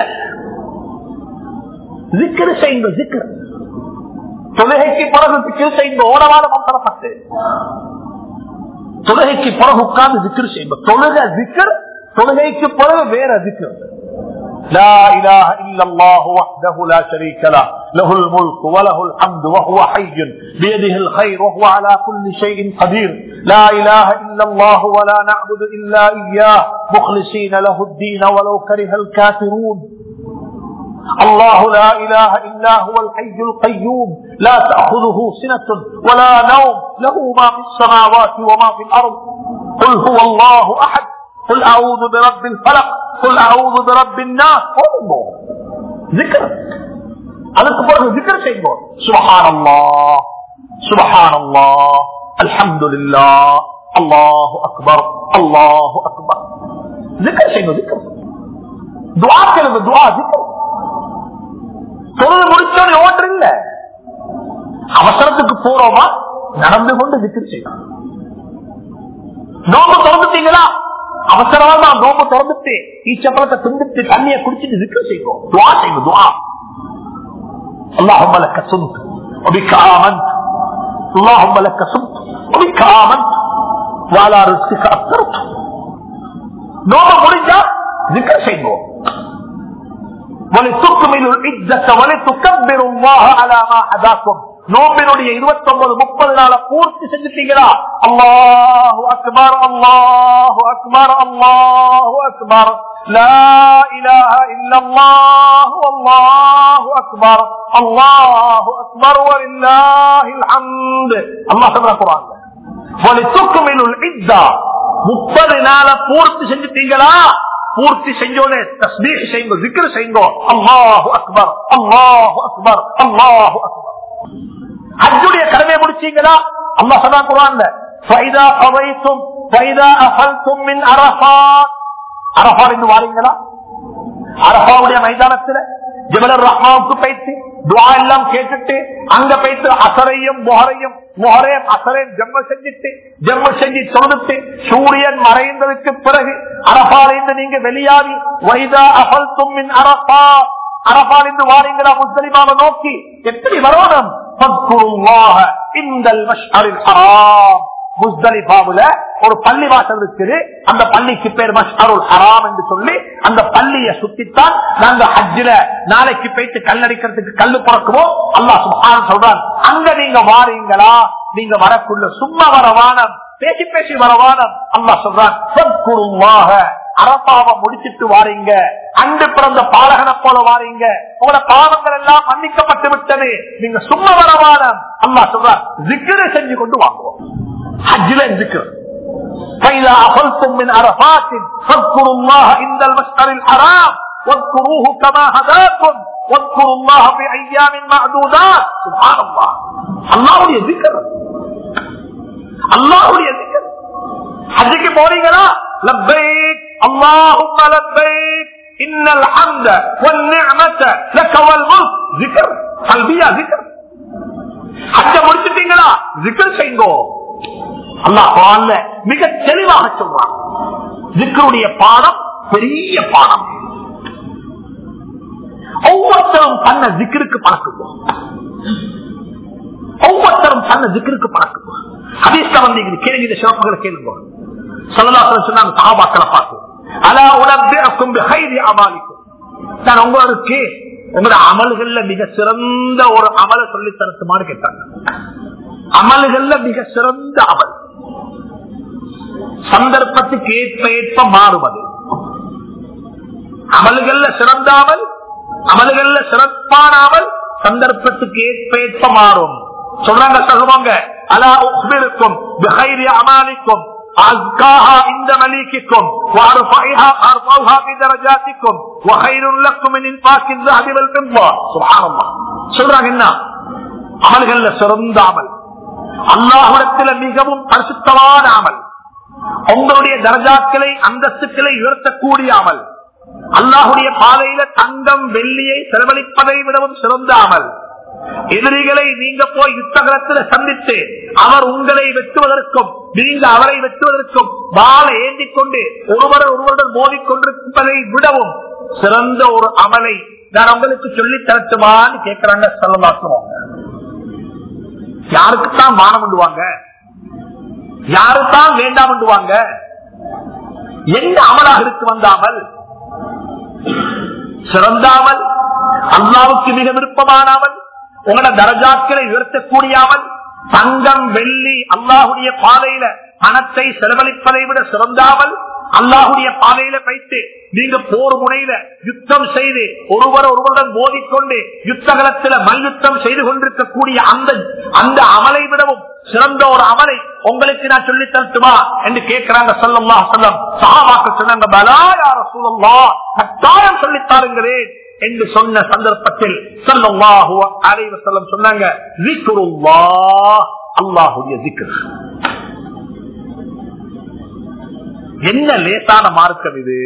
ஜிக்கர் செய்யுங்க ஜிக்கர் தொழுகைக்கு பிறகு ஜிக்கர் செய்யுங்க ஓடவாட மந்திரப்பட்டு தொழுகைக்கு பிறகு உட்கார்ந்து ஜிக்கர் செய்யுங்க தொழுக ஜிக்கர் தொழுகைக்கு பிறகு வேற ஜிக்கர் لا إله إلا الله وحده لا شريك له له الملك وله الحمد وهو حي بيده الخير وهو على كل شيء قدير لا إله إلا الله ولا نعبد إلا إياه مخلصين له الدين ولو كره الكافرون الله لا إله إلا هو الحي القيوم لا تأخذه سنة ولا نوم له ما في السماوات وما في الأرض قل هو الله أحد قل أعوذ برب الفلق قل أعوذ برب الناس ذكر அதுக்கு பிறகு ذكر செய்வோம் சுபஹான் அல்லாஹ் சுபஹான் அல்லாஹ் அல்ஹம்துலில்லாஹ் அல்லாஹு அக்பர் அல்லாஹு அக்பர் ذكر செய்வோம் ذكر துஆ கேளுங்க துஆ ذكر தொழுது முடிச்சோன்னு ஓட்டு இல்ல அவசரத்துக்கு போறோமா நடந்து கொண்டு விக்கிரி செய்யலாம் நோம்பு திறந்துட்டீங்களா அவசரமா நோம்பு திறந்துட்டு ஈச்சப்பழத்தை திண்டுட்டு தண்ணியை குடிச்சிட்டு விக்கிரி செய்வோம் துவா செய்வோம் துவா اللهم لك صمت وبك آمنت اللهم لك صمت وبك آمنت وعلى رزقك أفطرت நோம்ப முடிஞ்சா ذكر செய்வோம் ولتكملوا العدة ولتكبروا الله على ما هداكم நோம்பினுடைய இருபத்தி ஒன்பது முப்பது நாள பூர்த்தி செஞ்சுட்டீங்களா அல்லாஹு அக்பர் அல்லாஹு அக்பர் அல்லாஹு அக்பர் لا إله إلا الله والله أكبر الله أكبر ولله الحمد الله سبحانه القرآن ولتكملوا العدة முப்பது நாள பூர்த்தி செஞ்சுட்டீங்களா பூர்த்தி செஞ்சோனே தஸ்மீக செய்யுங்க விக்கிர செய்யுங்க அல்லாஹு அக்பர் அல்லாஹு அக்பர் அல்லாஹு அக்பர் ஹஜ்ஜுடைய கடமையை முடிச்சீங்களா அல்லாஹ் சொன்னா குரான்ல ஃபைதா அவைத்தும் ஃபைதா அஃபல்தும் மின் அரஃபாத் அரஃபாத் என்று வாரீங்களா அரஃபாவுடைய மைதானத்துல ஜபலர் ரஹ்மாவுக்கு போயிட்டு துவா எல்லாம் கேட்டுட்டு அங்க போயிட்டு அசரையும் முகரையும் முகரையும் அசரையும் ஜம்ம செஞ்சுட்டு ஜம்ம செஞ்சு தொழுதுட்டு சூரியன் மறைந்ததுக்கு பிறகு அரபாலிருந்து நீங்க வெளியாகி வைதா அகல் தும்மின் அரபா அரபாலிருந்து வாரீங்களா முஸ்லிமாவை நோக்கி எப்படி வரணும் இந்த முஸ்தலிபாவுல ஒரு பள்ளி வாசல் இருக்குது அந்த பள்ளிக்கு பேர் மஷ்அருல் ஹராம் என்று சொல்லி அந்த பள்ளியை சுத்தித்தான் நாங்க ஹஜ்ஜில நாளைக்கு போயிட்டு கல்லடிக்கிறதுக்கு கல்லு பிறக்குவோம் அல்லாஹ் சுப்ஹான் சொல்றான் அங்க நீங்க வாரீங்களா நீங்க வரக்குள்ள சும்மா வரவானம் பேசி பேசி வரவானம் அல்லாஹ் சொல்றான் அரப்பாவை முடிச்சிட்டு வாரீங்க அன்று பிறந்த பாலகனை போல வாரீங்க உங்களோட பாவங்கள் எல்லாம் மன்னிக்கப்பட்டு விட்டது நீங்க சும்மா வரவானம் அல்லாஹ் சொல்றான் ஜிக்கிர செஞ்சு கொண்டு வாங்குவோம் حجلا ذكر فإذا أخلتم من عرفات فاذكروا الله عند المشعر الحرام واذكروه كما هداكم واذكروا الله في أيام معدودات سبحان الله الله ذكر الله ذكر حجك போறீங்களா لبيك اللهم لبيك إن الحمد والنعمة لك والملك ذكر قلبية ذكر حج முடிச்சிட்டீங்களா ذكر செய்யுங்கோ அல்லாஹ் குரான்ல மிக தெளிவாக சொல்றான் ஜிக்கருடைய பாடம் பெரிய பாடம் ஒவ்வொருத்தரும் தன்ன ஜிக்கிருக்கு பழக்குவோம் ஒவ்வொருத்தரும் தன்ன ஜிக்கிருக்கு பழக்குவோம் ஹதீஸ்ல வந்து கேளுங்க இந்த சிறப்புகளை கேளுங்க சொல்லலாசன் சொன்னாங்க சகாபாக்களை பார்த்து அலா உலகம் ஹைரி அமாலிக்கும் நான் உங்களுக்கு உங்களோட அமல்கள்ல மிக சிறந்த ஒரு அமலை சொல்லி தரத்துமாறு கேட்டாங்க அமல்கள்ல மிக சிறந்த அமல் சந்தர்ப்பத்துக்கு ஏற்ப ஏற்ப மாறுவது அமல்கள்ல சிறந்த அமல் அமல்கள்ல சிறப்பான அமல் சந்தர்ப்பத்துக்கு ஏற்ப ஏற்ப மாறும் சொல்றாங்க சொல்லுவாங்க அலா உக்பிருக்கும் பிஹைரி அமாலிக்கும் أزكاها عند مليككم وأرفعها أرفعها بدرجاتكم وخير لكم من إنفاق الذهب والفضة سبحان الله சொல்றாங்க என்ன அமல்கள்ல சிறந்த அமல் அல்லாஹுடத்தில் மிகவும் பரிசுத்தமான அமல் உங்களுடைய தரஜாக்களை அந்தஸ்துக்களை உயர்த்தக்கூடிய அமல் அல்லாஹுடைய பாதையில தங்கம் வெள்ளியை செலவழிப்பதை விடவும் சிறந்த அமல் எதிரிகளை நீங்க போய் யுத்தகலத்தில் சந்தித்து அவர் உங்களை வெட்டுவதற்கும் நீங்க அவரை வெட்டுவதற்கும் வாழை ஏந்திக் கொண்டு ஒருவர் ஒருவருடன் மோதிக்கொண்டிருப்பதை விடவும் சிறந்த ஒரு அமலை நான் உங்களுக்கு சொல்லி தரட்டுமான்னு கேட்கிறாங்க சொல்லலாக்குவாங்க யாருக்குத்தான் மானம் உண்டுவாங்க யாருத்தான் வேண்டாம் உண்டுவாங்க எந்த அமலாக இருக்கு வந்தாமல் சிறந்தாமல் அல்லாவுக்கு மிக விருப்பமானாமல் உங்களோட தரஜாக்களை உயர்த்தக்கூடியாமல் தங்கம் வெள்ளி அல்லாஹுடைய பாதையில பணத்தை செலவழிப்பதை விட சிறந்தாமல் அல்லாஹுடைய பாதையில வைத்து நீங்க போர் முனையில யுத்தம் செய்து ஒருவர் ஒருவருடன் மோதிக்கொண்டு யுத்தகலத்தில மல்யுத்தம் செய்து கொண்டிருக்கக்கூடிய அந்த அந்த அமலை விடவும் சிறந்த ஒரு அமலை உங்களுக்கு நான் சொல்லி தரட்டுமா என்று கேட்கிறாங்க சொல்லல்லா சொல்லம் சகாபாக்க சொன்னாங்க பலாயார சூழல்லா கட்டாயம் சொல்லித்தாருங்கிறேன் என்று சொன்ன சந்தர்ப்பத்தில் சொல்லல்லாஹு அலைவ செல்லம் சொன்னாங்க அல்லாஹுடைய திக்ரு என்ன லேசான மார்க்கம் இது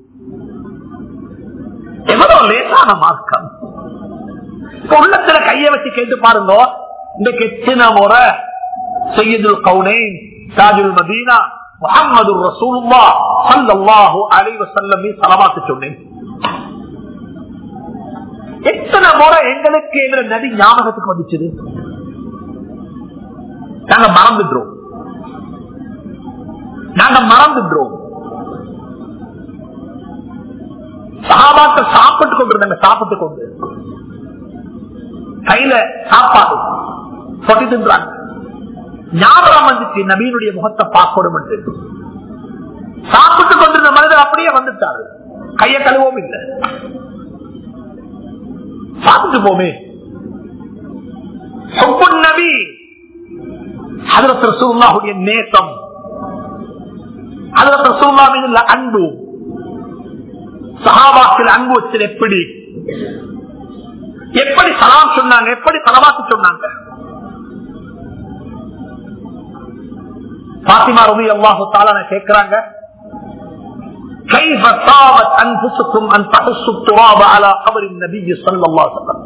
எவ்வளவு லேசான மார்க்கம் இப்ப உள்ளத்துல கைய வச்சு கேட்டு பாருங்க இந்த கெச்சின முறை செய்யுதுல் கவுனேன் தாஜுல் மதீனா முகமது ரசூல்லா சல்லாஹு அலைவ செல்லமே சலமாக்கு சொன்னேன் எத்தனை முறை எங்களுக்கு எங்களை நடி ஞாபகத்துக்கு வந்துச்சு நாங்க மறந்துடுறோம் நாங்க மறந்துடுறோம் சாபாத்தை சாப்பிட்டு கொண்டிருந்தாங்க சாப்பிட்டு கொண்டு கையில சாப்பாடு சொட்டி தின்றாங்க ஞாபகம் வந்துச்சு நபீனுடைய முகத்தை பார்க்கணும் என்று சாப்பிட்டு கொண்டிருந்த மனிதர் அப்படியே வந்துட்டாரு கைய கழுவும் இல்லை சாப்பிட்டு போமே சொப்புன் நபி ஹதரத் ரசூலுல்லாஹுடைய நேசம் ஹதரத் ரசூலுல்லாஹ் மீது உள்ள அன்பு சஹாபாக்கள் அன்பு வச்சது எப்படி எப்படி சலாம் சொன்னாங்க எப்படி தலவாக்கு சொன்னாங்க பாத்திமா ரவி அல்லாஹு தாலா கேட்கிறாங்க كيف طابت انفسكم ان تحسوا التراب على قبر النبي صلى الله عليه وسلم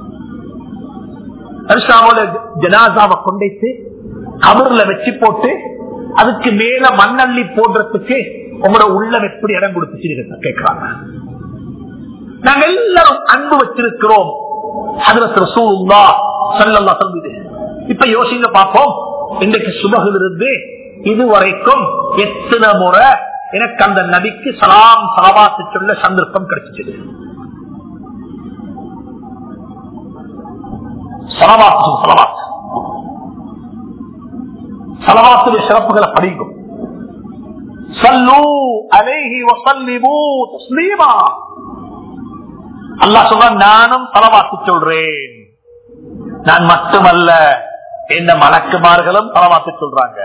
அரிசாவோட ஜனாசாவை கொண்டைத்து கபர்ல வச்சு போட்டு அதுக்கு மேல மண்ணள்ளி போடுறதுக்கு உங்களோட உள்ளம் எப்படி இடம் கொடுத்துச்சு கேட்கிறாங்க நாங்க எல்லாரும் அன்பு வச்சிருக்கிறோம் ஹதரத் ரசூலுல்லா ஸல்லல்லாஹு அலைஹி வஸல்லம். இப்ப யோசிங்க பார்ப்போம் இன்றைக்கு சுபகிலிருந்து இதுவரைக்கும் எத்தனை முறை எனக்கு அந்த நபிக்கு சலாம் சலவாத்து சொல்ல சந்தர்ப்பம் கிடைச்சிச்சு சலவாத்து சலவாத்து சலவாத்துடைய சிறப்புகளை படிக்கும் சல்லு அலைஹி வசல்லிமு தஸ்லீமா அல்லாஹ் சொல்ற நானும் தலவாத்து சொல்றேன் நான் மட்டுமல்ல இந்த மலக்குமார்களும் தலவாத்து சொல்றாங்க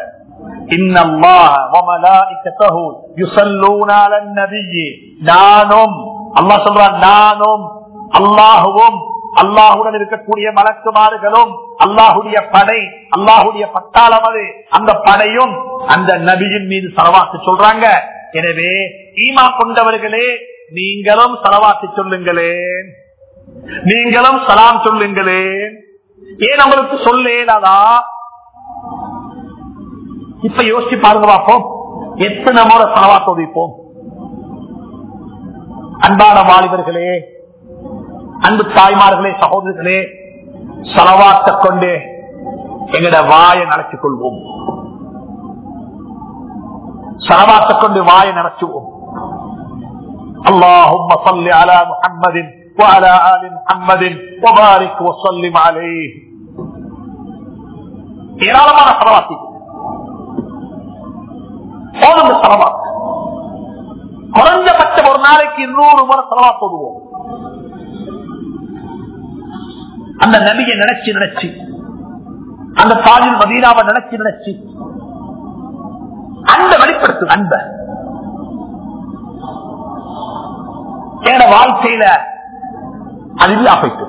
நானும் அல்லா சொல்றான் நானும் அல்லாஹுவும் அல்லாஹுடன் இருக்கக்கூடிய மலக்குமாறுகளும் அல்லாஹுடைய படை அல்லாஹுடைய பட்டாளம் அது அந்த படையும் அந்த நபியின் மீது சலவாத்து சொல்றாங்க எனவே ஈமா கொண்டவர்களே நீங்களும் சலவாத்து சொல்லுங்களேன் நீங்களும் சலாம் சொல்லுங்களேன் ஏன் உங்களுக்கு சொல்லேதாதா இப்ப யோசிச்சு பாருங்க பார்ப்போம் எத்தனை முறை சலவாத்து ஒதிப்போம் அன்பான வாலிபர்களே அன்பு தாய்மார்களே சகோதரர்களே சலவாத்த கொண்டு எங்கட வாயை நடத்திக் கொள்வோம் சலவாத்த கொண்டு வாயை நடத்துவோம் اللهم صل على محمد وعلى آل محمد وبارك وسلم عليه ஏராளமான சலவாத்தி போதும் சலவாத் குறைஞ்சபட்சம் ஒரு நாளைக்கு இன்னொரு முறை சலவாத் போடுவோம் அந்த நபியை நினைச்சு நினைச்சு அந்த தாஜில் மதீனாவை நினைச்சு நினைச்சு அன்பை வெளிப்படுத்து அன்பை என்னோட வாழ்க்கையில அது இல்லா போயிட்டு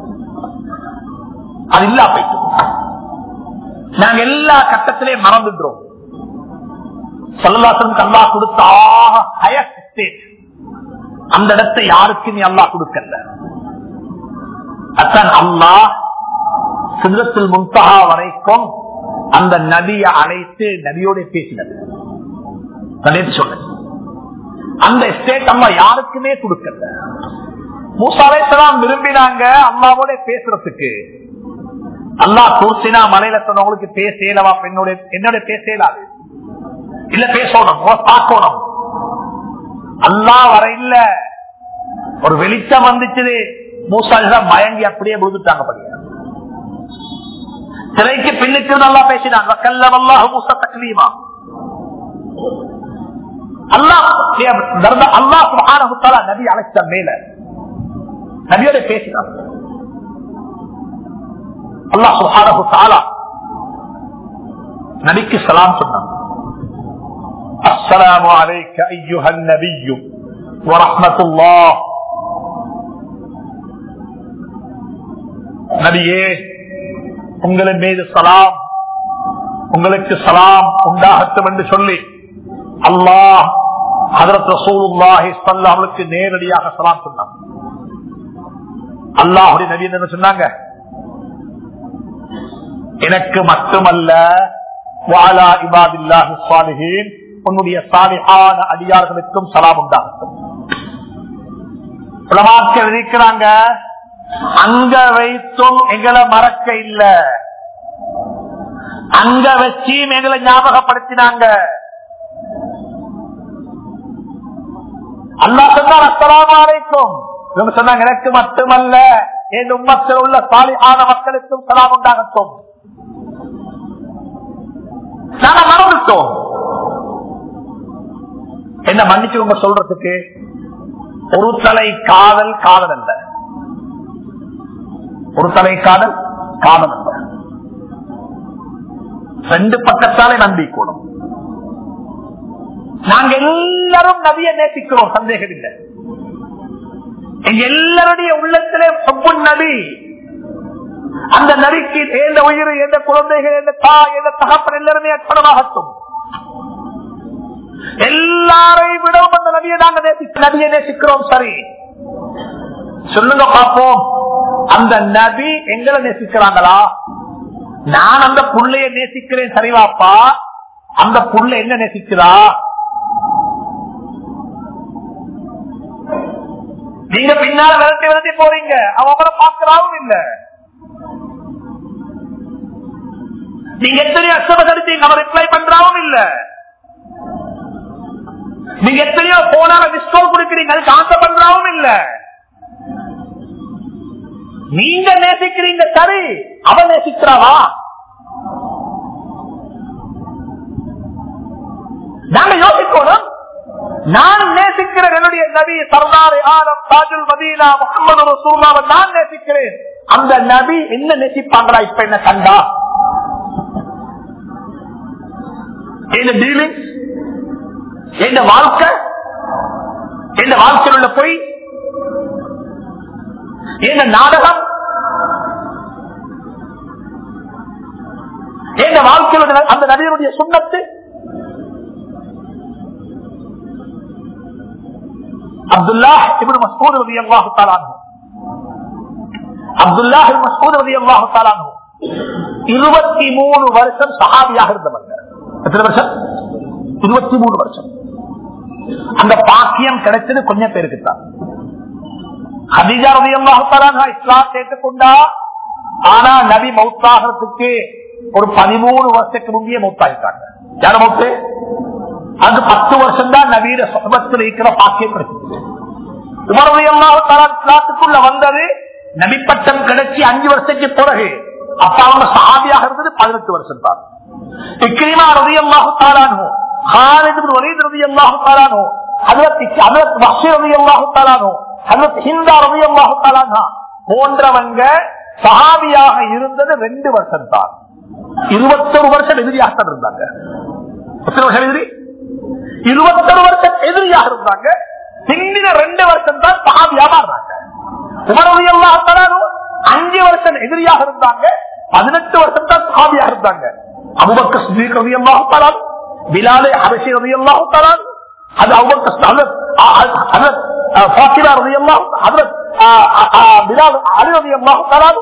அது இல்லா போயிட்டு நாங்க எல்லா கட்டத்திலே மறந்துடுறோம் சொல்லலாசன் அல்லா கொடுத்த ஹையஸ்ட் ஸ்டேட் அந்த இடத்தை யாருக்கு நீ அல்லா கொடுக்கல அத்தன் அல்லா சிதத்தில் முன்தகா வரைக்கும் அந்த நதியை அழைத்து நதியோட பேசினது நான் சொன்னேன் அந்த ஸ்டேட் அம்மா யாருக்குமே கொடுக்கல மூசாலேசலாம் விரும்பினாங்க அம்மாவோட பேசுறதுக்கு அல்லா கூர்த்தினா மலையில சொன்னவங்களுக்கு பேசலவா என்னோட என்னோட பேசலாது இல்ல பேசணும் பார்க்கணும் அல்லா வர இல்ல ஒரு வெளிச்சம் வந்துச்சு மூசாலிசலாம் மயங்கி அப்படியே விழுந்துட்டாங்க படியா சிலைக்கு பின்னுக்கு நல்லா பேசினாங்க கல்லம் அல்லாஹ் மூசா தக்லீமா நபி அழைச்ச மேல நபியோட பேசினார் அல்லா சுஹானு தாலா நபிக்கு சலாம் சொன்னான் السلام عليك أيها النبي ورحمة الله நபியே உங்களின் மீது சலாம் உங்களுக்கு சலாம் உண்டாகட்டும் என்று சொல்லி அல்லாஹ் ஹதரத் ரசூலுல்லாஹி ஸல்லல்லாஹு நேரடியாக சலாம் சொன்னான் அல்லாஹ்வுடைய நபி என்ன சொன்னாங்க எனக்கு மட்டுமல்ல வாலா இபாதில்லாஹி ஸாலிஹீன் உன்னுடைய சாலிஹான அடியார்களுக்கும் சலாம் உண்டாகட்டும் உலமாக்கள் இருக்கிறாங்க அங்க வைத்தும் எங்களை மறக்க இல்ல அங்க வச்சு எங்களை ஞாபகப்படுத்தினாங்க அல்லா சொன்னார் அஸ்லாம் அலைக்கும் இவங்க சொன்னாங்க எனக்கு மட்டுமல்ல என் உம்மத்தில் உள்ள சாலியான மக்களுக்கும் சலாம் உண்டாகட்டும் நாங்க மறந்துட்டோம் என்ன மன்னிச்சுங்க சொல்றதுக்கு ஒரு தலை காதல் காதல் அல்ல ஒரு தலை காதல் காதல் அல்ல ரெண்டு பக்கத்தாலே நம்பி கூடும் நாங்க எல்லாரும் நபிய நேசிக்கிறோம் சந்தேகம் இல்லை எங்க எல்லாருடைய உள்ளத்திலே சொப்புன் நபி அந்த நபிக்கு எந்த உயிர் எந்த குழந்தைகள் எந்த தாய் எந்த தகப்பன் எல்லாருமே அர்ப்பணமாகட்டும் எல்லாரையும் விடவும் அந்த நபியை நாங்க நேசிக்க நபியை நேசிக்கிறோம் சரி சொல்லுங்க பார்ப்போம் அந்த நபி எங்களை நேசிக்கிறாங்களா நான் அந்த புள்ளைய நேசிக்கிறேன் சரிவாப்பா அந்த புள்ள என்ன நேசிக்கிறா நீங்க பின்னால விரட்டி விரட்டி போறீங்க அவங்கள பாக்குறாவும் இல்ல நீங்க எத்தனையோ அசமஸ் அடிச்சீங்க அவர் ரிப்ளை பண்றாவும் இல்ல நீங்க எத்தனையோ போனால மிஸ்கோல் கொடுக்கிறீங்க அதுக்கு ஆசை பண்றாவும் இல்ல நீங்க நேசிக்கிறீங்க சரி அவன் நேசிக்கிறாவா நாங்க யோசிக்கணும் நான் நேசிக்கிற என்னுடைய நபி சர்தார் ஆலம் தாஜுல் மதீனா முகமது ரசூல்லாவை நான் நேசிக்கிறேன் அந்த நபி என்ன நேசிப்பாங்களா இப்ப என்ன கண்டா என்ன டீலிங் என்ன வாழ்க்கை என்ன வாழ்க்கையில் உள்ள பொய் என்ன நாடகம் என்ன வாழ்க்கையில் உள்ள அந்த நபியினுடைய சுண்ணத்து அப்துல்லா இவரு மசூத் ரவி அல்லாஹு தாலானு அப்துல்லா மசூத் ரவி அல்லாஹு தாலானு இருபத்தி மூணு வருஷம் சஹாபியாக இருந்தவங்க எத்தனை வருஷம் இருபத்தி மூணு வருஷம் அந்த பாக்கியம் கிடைச்சது கொஞ்சம் பேருக்கு தான் ஹதீஜா ரவி அல்லாஹு தாலானா இஸ்லாம் சேர்த்துக்கொண்டா ஆனா நபி மௌத்தாகிறதுக்கு ஒரு பதிமூணு வருஷத்துக்கு முந்தைய மௌத்தாயிட்டாங்க யார மௌத்து அது பத்து வருஷம் தான் நவீன சொபத்தில் இருக்கிற பாக்கியம் கிடைச்சது உமரவியல்லாத்துக்குள்ள வந்தது நபிப்பட்டம் கிடைச்சி அஞ்சு வருஷத்துக்கு பிறகு அப்ப அவங்க சாதியாக இருந்தது பதினெட்டு வருஷம் தான் இக்கிரிமா ரவி அல்லாஹு தாரானோ ஹாலிது வலீத் ரவி அல்லாஹு தாரானோ அதற்கு பஷி ரவி அல்லாஹு தாரானோ அதற்கு ஹிந்தா ரவி அல்லாஹு தாரானா போன்றவங்க சஹாபியாக இருந்தது ரெண்டு வருஷம் தான் இருபத்தொரு வருஷம் எதிரியாக இருந்தாங்க எத்தனை வருஷம் எதிரி இருபத்தொரு வருஷம் எதிரியாக இருந்தாங்க பின்னின ரெண்டு வருஷம் தான் சஹாபியா மாறினாங்க உமரவி எல்லாம் அஞ்சு வருஷம் எதிரியாக இருந்தாங்க பதினெட்டு வருஷம் தான் சஹாபியாக இருந்தாங்க அபுபக்க சுதீக் ரவி அல்லாஹாலான் பிலாலே அரசி ரவி அல்லாஹாலான் அது அபுபக்க பாக்கிரா ரவி அல்லாஹ் ஹதரத் பிலால் அலி ரவி அல்லாஹாலான்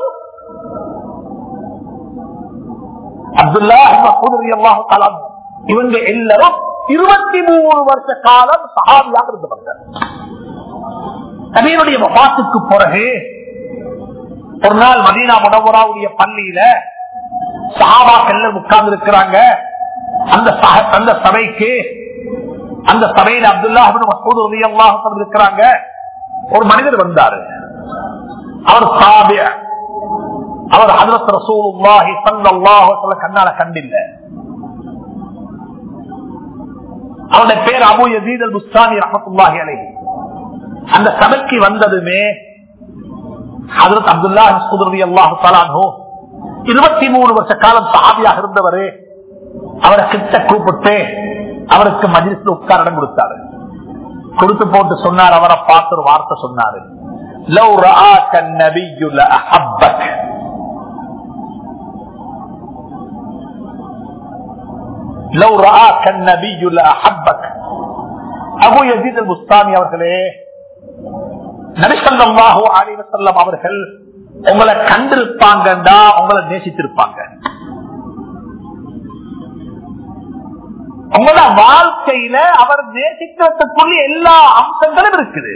அப்துல்லா மசூத் ரவி அல்லாஹாலான் இவங்க எல்லாரும் இருபத்தி மூணு வருஷ காலம் சஹாபியாக இருந்தவங்க நபியினுடைய வபாத்துக்கு பிறகு ஒரு நாள் மதீனா முனவராவுடைய பள்ளியில சஹாபாக்கள் உட்கார்ந்து இருக்கிறாங்க அந்த அந்த சபைக்கு அந்த சபையில அப்துல்லா மசூத் உதயமாக இருக்கிறாங்க ஒரு மனிதர் வந்தாரு அவர் சாபிய அவர் ஹதரத் ரசூலுல்லாஹி ஸல்லல்லாஹு அலைஹி வஸல்லம் கண்ணால கண்டில்லை அவருடைய பேர் அபு யசீத் அல் புஸ்தானி ரஹமத்துல்லாஹி அலைஹி அந்த சபைக்கு வந்ததுமே ஹதரத் அப்துல்லா சுதரதி அல்லாஹு தலானோ இருபத்தி மூணு வருஷ காலம் சாபியாக இருந்தவரு அவரை கிட்ட கூப்பிட்டு அவருக்கு மஜிலிஸ்ல உட்கார இடம் கொடுத்தாரு கொடுத்து போட்டு சொன்னார் அவரை பார்த்து ஒரு வார்த்தை சொன்னாரு லவ் ரஆக النبي لأحبك லவ் ரஆக النبي لأحبك அபு யசீத் அல் புஸ்தானி அவர்களே நபிசல்லாஹு அலி வசல்லம் அவர்கள் உங்களை கண்டிருப்பாங்கண்டா உங்களை நேசித்திருப்பாங்க உங்களோட வாழ்க்கையில அவர் நேசிக்கிறதுக்குள்ள எல்லா அம்சங்களும் இருக்குது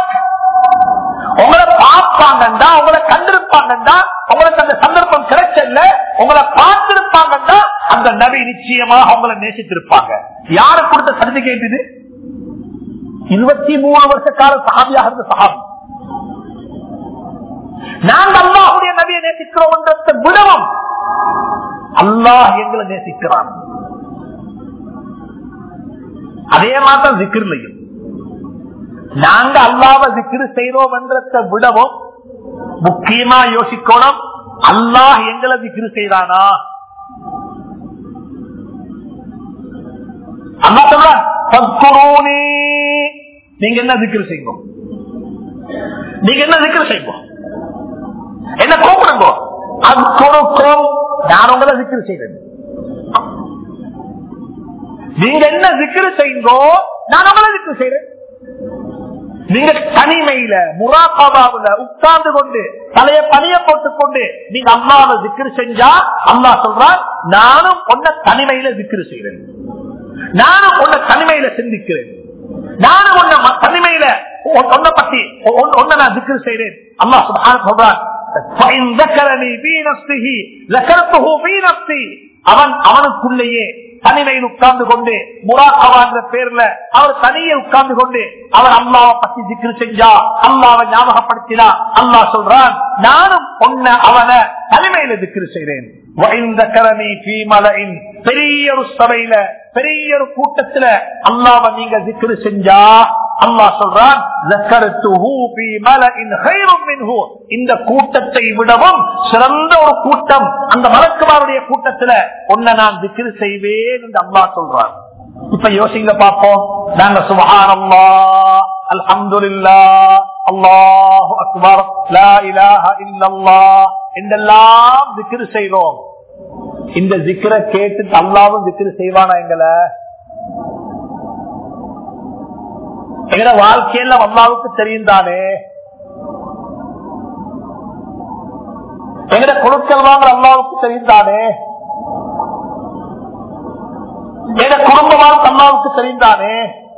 உங்களை பார்ப்பாங்கண்டா உங்களை கண்டிருப்பாங்கண்டா உங்களுக்கு அந்த சந்தர்ப்பம் கிடைச்ச உங்களை பார்த்திருப்பாங்கன்னா அந்த நபி நிச்சயமாக உங்களை நேசித்திருப்பாங்க யாரு கொடுத்த சர்டிபிகேட் இது இருபத்தி மூணு வருஷ கால சகாபியாக இருந்த சகாபி நாங்க அல்லாஹுடைய நபியை நேசிக்கிறோம் என்ற விடவும் அல்லாஹ் எங்களை நேசிக்கிறான் அதே மாதிரி ஜிக்கிர்லையும் நாங்க அல்லாவ ஜிக்கிரு செய்யறோம் என்றத விடவும் முக்கியமா யோசிக்கணும் அல்லாஹ் எங்களை ஜிக்கிரு செய்யறானா அல்லா சொல்ற நீங்க என்ன ஜிக்கிரு செய்யணும் நீங்க என்ன ஜிக்கிரு செய்வோம் என்ன கூப்பிடுங்க அது கொடுக்கும் நான் உங்களை ஜிக்கிரு செய்யறேன் நீங்க என்ன ஜிக்கிரு செய்யுங்கோ நான் உங்களை ஜிக்கிரு செய்யறேன் நீங்க தனிமையில முராபாபாவுல உட்கார்ந்து கொண்டு தலைய பணிய போட்டுக் கொண்டு நீங்க அம்மாவை திக்ரு செஞ்சா அம்மா சொல்றான் நானும் பொண்ண தனிமையில திக்ரு செய்யறேன் நானும் பொண்ண தனிமையில சிந்திக்கிறேன் நானும் உன்ன தனிமையில ஒன்ன பத்தி ஒன்ன நான் திக்ரு செய்யறேன் அம்மா சுபான் சொல்றான் அவன் அவனுக்குள்ளேயே தனிமையில் உட்கார்ந்து கொண்டு முராக்கவான்ற பேர்ல அவர் தனியே உட்கார்ந்து கொண்டு அவர் அல்லாவை பத்தி திக்ரு செஞ்சா அல்லாவை ஞாபகப்படுத்தினா அல்லா சொல்றான் நானும் பொண்ண அவனை தனிமையில திக்ரு செய்றேன் பெரிய ஒரு சபையில பெரிய ஒரு கூட்டத்துல அல்லாவை நீங்க திக்ரு செஞ்சா அல்லா சொல்றான் இந்த கூட்டத்தை விடவும் சிறந்த ஒரு கூட்டம் அந்த மலக்குமாருடைய கூட்டத்துல ஒன்ன நான் திக்ரு செய்வேன் என்று அல்லா சொல்றான் இப்ப யோசிங்க பார்ப்போம் நாங்க சுபஹானல்லா அல்ஹம்துலில்லா அல்லாஹு அக்பர் லா இலாஹ இல்லல்லாஹ் என்றெல்லாம் திக்ரு செய்றோம் இந்த திக்ர கேட்டு அல்லாவும் திக்ரு செய்வானா எங்களை எங்கட வாழ்க்கையில அல்லாவுக்கு தெரியும் தானே எங்கட கொடுக்கல் வாங்க அல்லாவுக்கு தெரியும் தானே எங்க குடும்ப வாழ்க்கை அல்லாவுக்கு தெரியும் தானே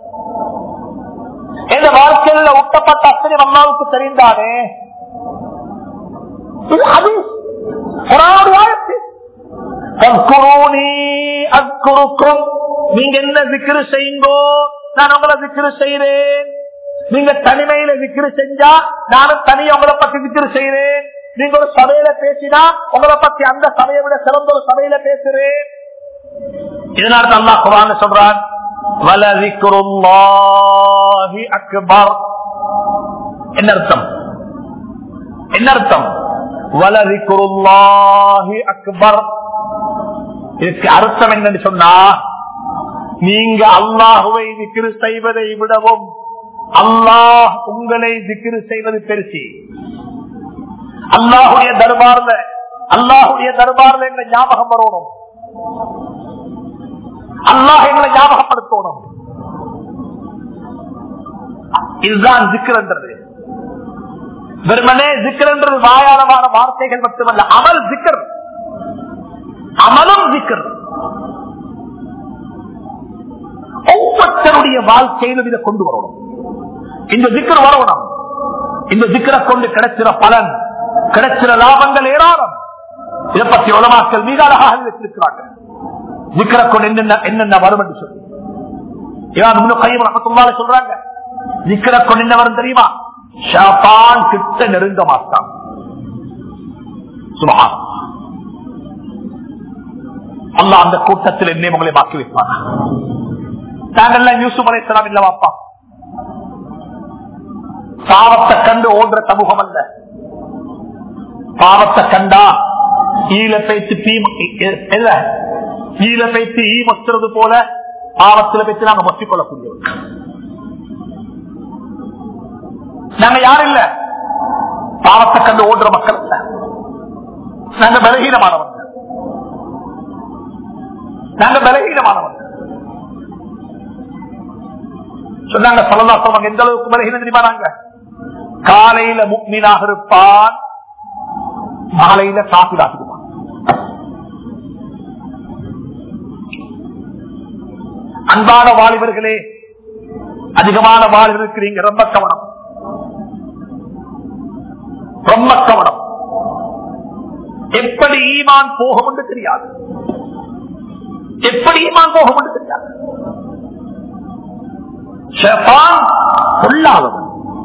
எங்க வாழ்க்கையில ஊட்டப்பட்ட அத்தனை அல்லாவுக்கு தெரியும் தானே இது ஹதீஸ். குர்ஆனுடைய ஆயத்து. "ஃபத்குரூனி அத்குருக்கும்." நீங்க என்ன விக்கிரு செய்யுங்கோ நான் உங்களை விக்கிரு செய்யறேன் நீங்க தனிமையில விக்கிரு செஞ்சா நானும் தனியா உங்களை பத்தி விக்கிரு செய்யறேன் நீங்க ஒரு சபையில பேசினா உங்களை பத்தி அந்த சபையை விட சிறந்த ஒரு சபையில பேசுறேன் இதனால தான் அல்லாஹ் குர்ஆன்ல சொல்றான் வலதிக்ருல்லாஹி அக்பர் என்ன அர்த்தம் என்ன அர்த்தம் வலதிக்ருல்லாஹி அக்பர் இதுக்கு அர்த்தம் என்னன்னு சொன்னா நீங்க அல்லாஹுவை திக்ரு செய்வதை விடவும் அல்லாஹ் உங்களை திக்ரு செய்வது பெருசி அல்லாஹுடைய தர்பார்ல அல்லாஹுடைய தர்பார்ல எங்களை ஞாபகம் வரணும் அல்லாஹ் எங்களை ஞாபகப்படுத்தணும் இதுதான் திக்ரன்றது வெறுமனே திக்ரன்றது வாயாளமான வார்த்தைகள் மட்டுமல்ல அமல் திக்கர் அமலும் திக்கர் ஒவ்வொருத்தருடைய வாழ்க்கையிலும் இதை கொண்டு வரணும் இந்த திக்கர் வரணும் இந்த திக்கரை கொண்டு கிடைச்சிற பலன் கிடைச்சிற லாபங்கள் ஏராளம் இதை பற்றி உலமாக்கள் மிக அழகாக வச்சிருக்கிறார்கள் திக்கரை கொண்டு என்னென்ன என்னென்ன வரும் என்று சொல்லி இவன் இன்னும் கையில் ரஹமத்துல்லாஹி சொல்றாங்க திக்கரை கொண்டு என்ன வரும் தெரியுமா ஷாபான் கிட்ட நெருங்க மாட்டான் சுபஹான் அல்லாஹ் அந்த கூட்டத்தில் என்னை உங்களை மாக்கி வைப்பான் நாங்கெல்லாம் யூசுப் அலைசலாம் இல்ல வாப்பா பாவத்தை கண்டு ஓடுற சமூகம் அல்ல பாவத்தை கண்டா ஈல பேச்சு தீ இல்ல ஈல பேச்சு ஈ மொத்துறது போல பாவத்துல பேச்சு நாங்க மொத்திக் கொள்ளக்கூடியவர் நாங்க யாரும் இல்ல பாவத்தை கண்டு ஓடுற மக்கள் இல்ல நாங்க பலகீனமானவங்க நாங்க பலகீனமானவங்க சொன்னாங்க சொல்லலாம் சொல்லுவாங்க எந்த அளவுக்கு பலகீனம் தெரியுமா நாங்க காலையில முக்மீனாக இருப்பான் மாலையில காப்பிடாக்குவான் அன்பான வாலிபர்களே அதிகமான வாலிபருக்கு நீங்க ரொம்ப கவனம் ரொம்ப கவனம் எப்படி ஈமான் போகும் என்று தெரியாது எப்படி ஈமான் போகும் என்று தெரியாது ஷைத்தான் கொல்லாதவன்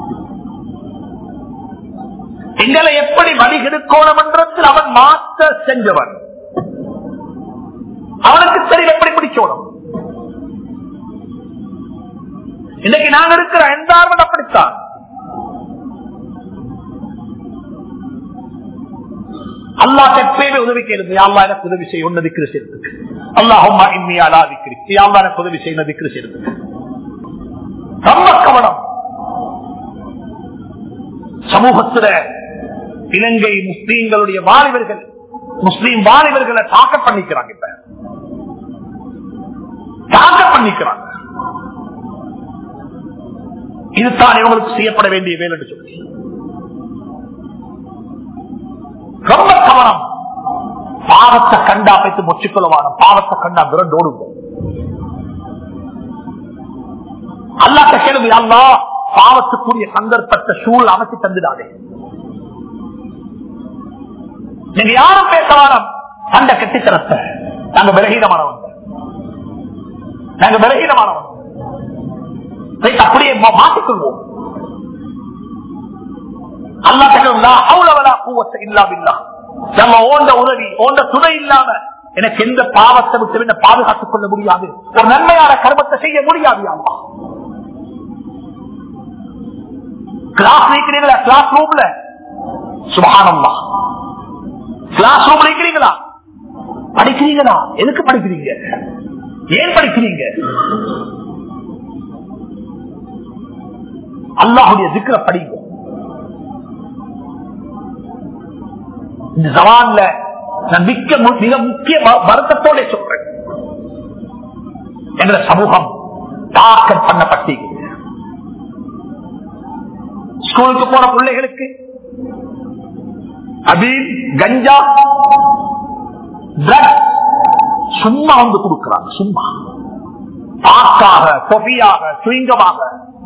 எங்களை எப்படி வழிகெடுக்கணும் என்றத்தில் அவன் மாற்ற செஞ்சவன் அவனுக்கு தெரியும் எப்படி பிடிக்கணும் இன்னைக்கு நாங்க இருக்கிற என்வாரன்மெண்ட் அப்படித்தான் அல்லாஹ் எப்பயுமே உதவி கேளுங்க அல்லா எனக்கு உதவி செய்ய ஒன்னு திக்கிற செய்யறதுக்கு அல்லாஹம்மா இன்னியா அல்லா திக்கிரி அல்லா எனக்கு உதவி செய்ய திக்கிற செய்யறதுக்கு ரொம்ப கவனம் சமூகத்துல இலங்கை முஸ்லீம்களுடைய வாலிபர்கள் முஸ்லீம் வாலிபர்களை தாக்க பண்ணிக்கிறாங்க இப்ப தாக்க பண்ணிக்கிறாங்க இதுதான் இவங்களுக்கு செய்யப்பட வேண்டிய வேலை என்று சொல்லி ரொம்ப கவனம் பாவத்தை கண்டா வைத்து மொச்சிக்கொள்ளவான பாவத்தை கண்டா விரண்டோடுங்க அல்லாட்ட கேள்வி அல்லா பாவத்துக்குரிய சந்தர்ப்பத்தை சூழல் அமைச்சு தந்துடாதே நீங்க யாரும் பேசலாம் சண்டை கெட்டித்தனத்தை நாங்க விலகீனமானவங்க நாங்க விலகீனமானவங்க அப்படியே மாட்டிக்கொள்வோம் உதவி ஓண்ட துணை இல்லாம எனக்கு எந்த பாவத்தை விட்டு என்ன பாதுகாத்துக் கொள்ள முடியாது ஒரு நன்மையான கர்மத்தை செய்ய முடியாது அம்மா கிளாஸ் வைக்கிறீங்களா கிளாஸ் ரூம்ல சுபானம்மா கிளாஸ் ரூம் வைக்கிறீங்களா படிக்கிறீங்களா எதுக்கு படிக்கிறீங்க ஏன் படிக்கிறீங்க அல்லாஹுடைய திக்கிற படிங்க இந்த ஜவான்ல நான் மிக்க மிக முக்கிய வருத்தத்தோட சொல்றேன் என்ற சமூகம் தாக்கல் பண்ணப்பட்டீங்க ஸ்கூலுக்கு போன பிள்ளைகளுக்கு அபீன் கஞ்சா ட்ரக்ஸ் சும்மா வந்து கொடுக்கிறாங்க சும்மா பாக்காக தொகையாக சுயங்கமாக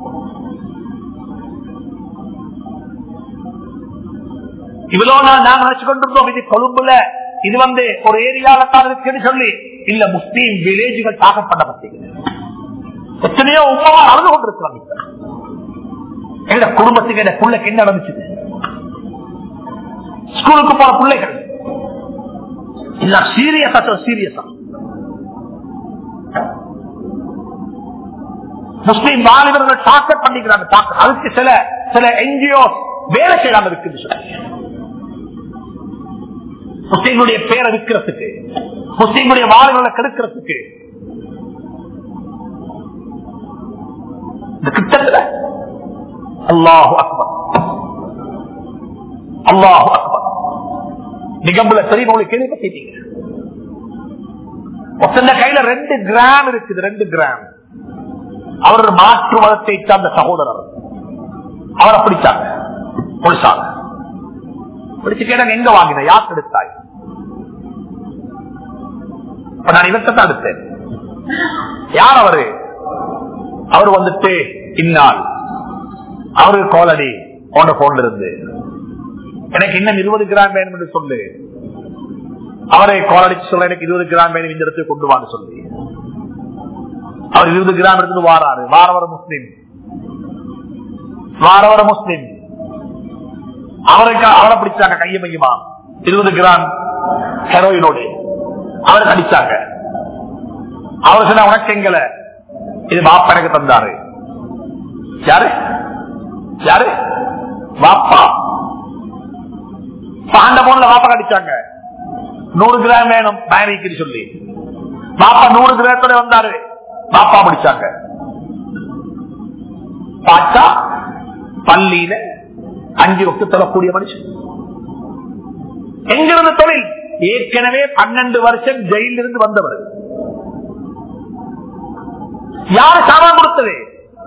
இவ்வளவு நாள் நாங்க நினைச்சு கொண்டிருந்தோம் இது கொழும்புல இது வந்து ஒரு ஏரியால தான் இருக்குன்னு சொல்லி இல்ல முஸ்லீம் வில்லேஜுகள் தாக்கப்பட்டப்பட்டீங்க எத்தனையோ உமாவா நடந்து கொண்டிருக்கிறாங்க இப்ப எங்க குடும்பத்துக்கு என்ன பிள்ளைக்கு என்ன நடந்துச்சு ஸ்கூலுக்கு போன பிள்ளைகள் இல்ல சீரியஸா சீரியஸா முஸ்லீம் வாலிபர்கள் தாக்கல் பண்ணிக்கிறாங்க தாக்கல் அதுக்கு சில சில என்ஜிஓ வேலை செய்யாம இருக்குது சொல்லி முஸ்லீம்களுடைய பேரை விற்கிறதுக்கு முஸ்லீம்களுடைய வாழ்களை கெடுக்கிறதுக்கு இந்த கிட்டத்தில் அல்லாஹு அக்பர் அல்லாஹு அக்பர் நிகம்புல தெரியும் கேள்விப்பட்டீங்க ஒத்தந்த கையில ரெண்டு கிராம் இருக்குது ரெண்டு கிராம் அவர் மாற்று மதத்தை சார்ந்த சகோதரர் அவரை பிடிச்சாங்க போலீசாங்க பிடிச்சு கேட்டாங்க எங்க வாங்கின யார் எடுத்தாய் இப்ப நான் இவத்தை தான் எடுத்தேன் யார் அவரு அவர் வந்துட்டு இந்நாள் அவரு கோலடி போன்ற போன்ல இருந்து எனக்கு இன்னும் இருபது கிராம் வேணும் என்று சொல்லு அவரை கோலடிச்சு சொல்ல எனக்கு இருபது கிராம் வேணும் இந்த இடத்துக்கு கொண்டு வாங்க சொல்லி அவர் இருபது கிராம் எடுத்து வாராரு வாரவர முஸ்லீம் வாரவர முஸ்லீம் அவருக்கு அவரை பிடிச்சாங்க கைய மையமா இருபது கிராம் ஹெரோயினோடு அவரை அடிச்சாங்க அவர் சொன்ன உனக்கு எங்களை இது பாப்பா எனக்கு தந்தாரு யாரு யாரு வாப்பா அந்த போன்ல வாப்பா அடிச்சாங்க நூறு கிராம் வேணும் பயணிக்கு சொல்லி பாப்பா நூறு கிராமத்தோட வந்தாரு பாப்பா பிடிச்சாங்க பார்த்தா பள்ளியில அஞ்சு வகுத்து தொழக்கூடிய மனுஷன் எங்கிருந்து தொழில் ஏற்கனவே பன்னெண்டு வருஷம் ஜெயிலில் இருந்து வந்தவர் யாரு சாமான் கொடுத்தது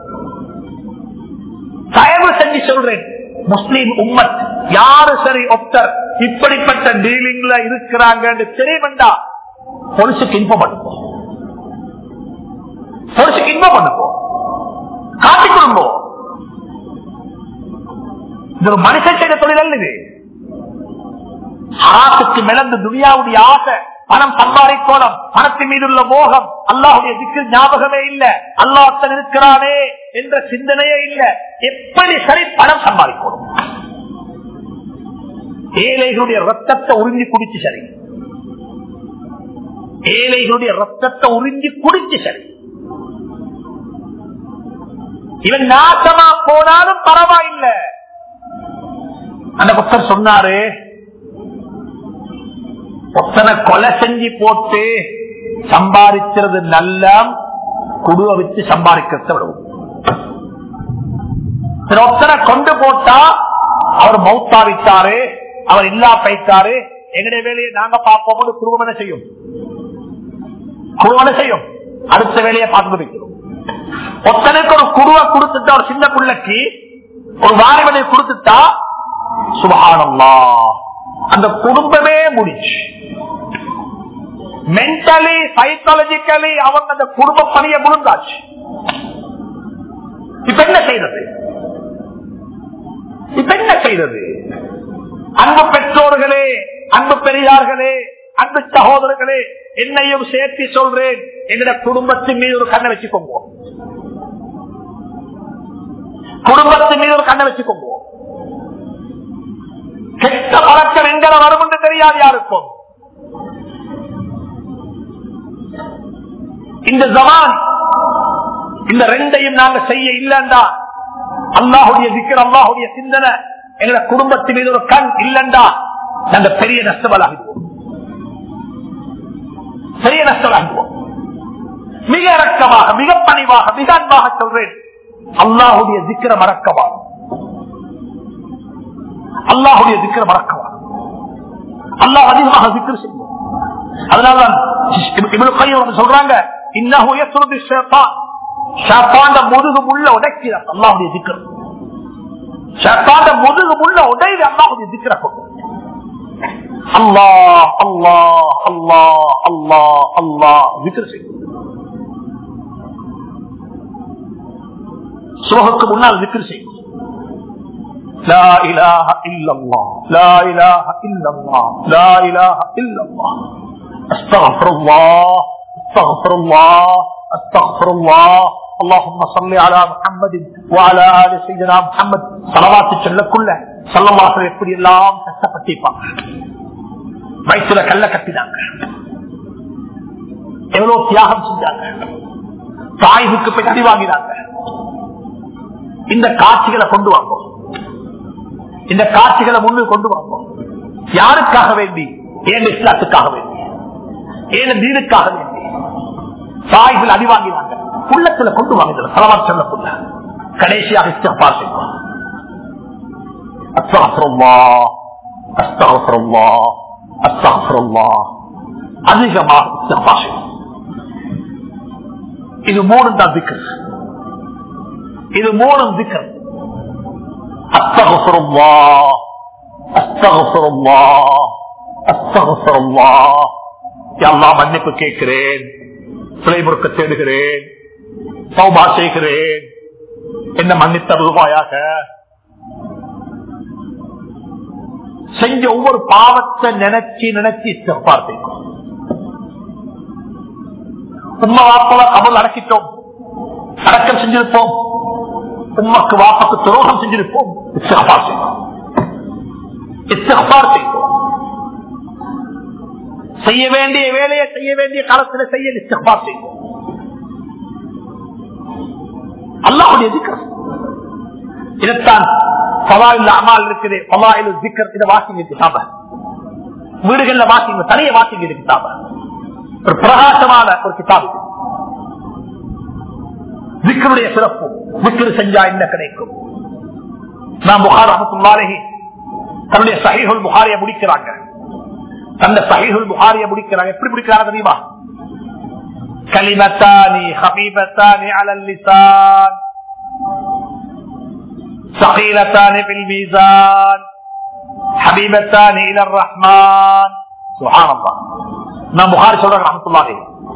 தயவு செஞ்சு சொல்றேன் முஸ்லீம் உம்மத் யாரு சரி ஒப்தர் இப்படிப்பட்ட டீலிங்ல இருக்கிறாங்க தெரியவண்டா பொலிசுக்கு இன்பம் பண்ணுவோம் பொலிசுக்கு இன்பம் பண்ணுவோம் காட்டி கொடுப்போம் இது ஒரு மனுஷன் செய்த தொழில் அல்ல இது ஹராத்துக்கு மிளந்து துனியாவுடைய ஆசை பணம் சம்பாதிக்கோலம் பணத்தின் மீது உள்ள மோகம் அல்லாஹுடைய திக்கு ஞாபகமே இல்ல அல்லாஹன் இருக்கிறானே என்ற சிந்தனையே இல்ல எப்படி சரி பணம் சம்பாதிக்கணும் ஏழைகளுடைய ரத்தத்தை உறிஞ்சி குடிச்சு சரி ஏழைகளுடைய ரத்தத்தை உறிஞ்சி குடிச்சு சரி இவன் நாசமா போனாலும் பரவாயில்லை அந்த புத்தர் சொன்னாரு ஒத்தனை கொலை செஞ்சு போட்டு சம்பாதிக்கிறது நல்ல குடுவை வச்சு சம்பாதிக்கிறத விடுவோம் ஒத்தனை கொண்டு போட்டா அவர் மௌத்தாவிட்டாரு அவர் இல்லா பைத்தாரு எங்களுடைய வேலையை நாங்க பார்ப்போம் குடும்பம் என்ன செய்யும் குடும்பம் என்ன செய்யும் அடுத்த வேலையை பார்த்து வைக்கிறோம் ஒத்தனுக்கு ஒரு குருவை கொடுத்துட்டா ஒரு சின்ன பிள்ளைக்கு ஒரு வாரிவனை கொடுத்துட்டா சுபகானம்மா அந்த குடும்பமே முடிச்சு மென்டலி சைக்காலஜிக்கலி அவங்க அந்த குடும்ப பணியை முழுந்தாச்சு இப்ப என்ன செய்யறது இப்ப என்ன செய்யறது அன்பு பெற்றோர்களே அன்பு பெரியார்களே அன்பு சகோதரர்களே என்னையும் சேர்த்து சொல்றேன் எங்க குடும்பத்தின் மீது ஒரு கண்ணை வச்சுக்கோங்க குடும்பத்தின் மீது ஒரு கண்ணை வச்சுக்கோங்க கெட்ட பழக்கம் எங்களை வரும் என்று தெரியாது யாருக்கும் இந்த ஜமான் இந்த ரெண்டையும் நாங்க செய்ய இல்லண்டா அல்லாஹுடைய திக்கர் அல்லாஹுடைய சிந்தனை எங்க குடும்பத்தின் மீது ஒரு கண் இல்லண்டா நாங்க பெரிய நஷ்டமலாகிடுவோம் பெரிய நஷ்டமலாகிடுவோம் மிக இறக்கமாக மிக பணிவாக மிக அன்பாக சொல்றேன் அல்லாஹுடைய திக்கிற மறக்கவா அல்லாஹுடைய திக்கிற மறக்கவா அல்லாஹ் அதிகமாக திக்கிற செய்யும் அதனால்தான் இவ்வளவு கையில் சொல்றாங்க முதுகு முள்ள உடைக்கிறார் அல்லாஹுடைய திக்கிற ஷத்தாண்ட முதுகு முள்ள உடைது அல்லாஹுடைய திக்கிற கொண்டு அல்லா அல்லா அல்லா அல்லா அல்லா திக்கிற செய்யும் சுலகுக்கு முன்னால் திக்கிற செய்யும் لا إله إلا الله لا إله إلا الله لا إله إلا الله أستغفر الله أستغفر الله أستغفر الله اللهم صل على محمد وعلى آل سيدنا محمد صلوات சொல்லக்குள்ள சல்லல்லாஹு எப்படி எல்லாம் கஷ்டப்பட்டிருப்பாங்க வயிற்றுல கல்ல கட்டினாங்க எவ்வளவு தியாகம் செஞ்சாங்க தாய்வுக்கு போய் அடி வாங்கினாங்க இந்த காட்சிகளை கொண்டு வாங்கும் இந்த காட்சிகளை முன்னு கொண்டு வாங்கும் யாருக்காக வேண்டி ஏன் இஸ்லாத்துக்காக வேண்டி ஏன் தீனுக்காக வேண்டி தாய்கள் அடி வாங்கினாங்க உள்ளத்துல கொண்டு வாங்கினாங்க செலவார் சொல்லக்குள்ள கடைசியாக இஸ்தகபார் செய்வோம் அஸ்தாஃபிருல்லா அஸ்தாஃபிருல்லா அஸ்தாஃபிருல்லா அதிகமாக இஸ்தகபார் செய்வோம் இது மூணு தான் திக்கர் இது மூணும் திக்கர் அஸ்தகசுரம்மா அஸ்தகசுரம்மா அஸ்தகசுரம்மா எல்லாம் மன்னிப்பு கேட்கிறேன் பிழை முறுக்க தேடுகிறேன் சௌபா செய்கிறேன் என்ன மன்னித்தருவாயாக செஞ்ச ஒவ்வொரு பாவத்தை நினைச்சு நினைச்சு பார்ப்பேன் உம்மா வாப்பல கமல் அடக்கிட்டோம் அடக்கம் செஞ்சிருப்போம் உம்மக்கு வாப்பக்கு துரோகம் செஞ்சிருப்போம் இஸ்திகபார் செய்வோம் இஸ்திகபார் செய்வோம் செய்ய வேண்டிய வேலையை செய்ய வேண்டிய காலத்தில் செய்ய இஸ்திகபார் செய்வோம் அல்லாஹுடைய திக்கர் இதைத்தான் பவாயில் அமால் இருக்குது பவாயில் திக்கர் இதை வாசிங்க கிதாப வீடுகள்ல வாசிங்க தனிய வாசிங்க இது கிதாப ஒரு பிரகாசமான ஒரு கிதாபு விக்கருடைய சிறப்பு விக்கரு செஞ்சா என்ன கிடைக்கும் நான் புகார் அமத்துள்ளாரகி தன்னுடைய சகைகள் புகாரிய முடிக்கிறாங்க தந்த சகைகள் புகாரிய முடிக்கிறாங்க எப்படி முடிக்கிறாங்க தெரியுமா கலிமத்தானி ஹபீபத்தானி அலல் லிசான் ثقيلتان في الميزان حبيبتان الى الرحمن سبحان الله நான் புகாரி சொல்றேன் ரஹமத்துல்லாஹி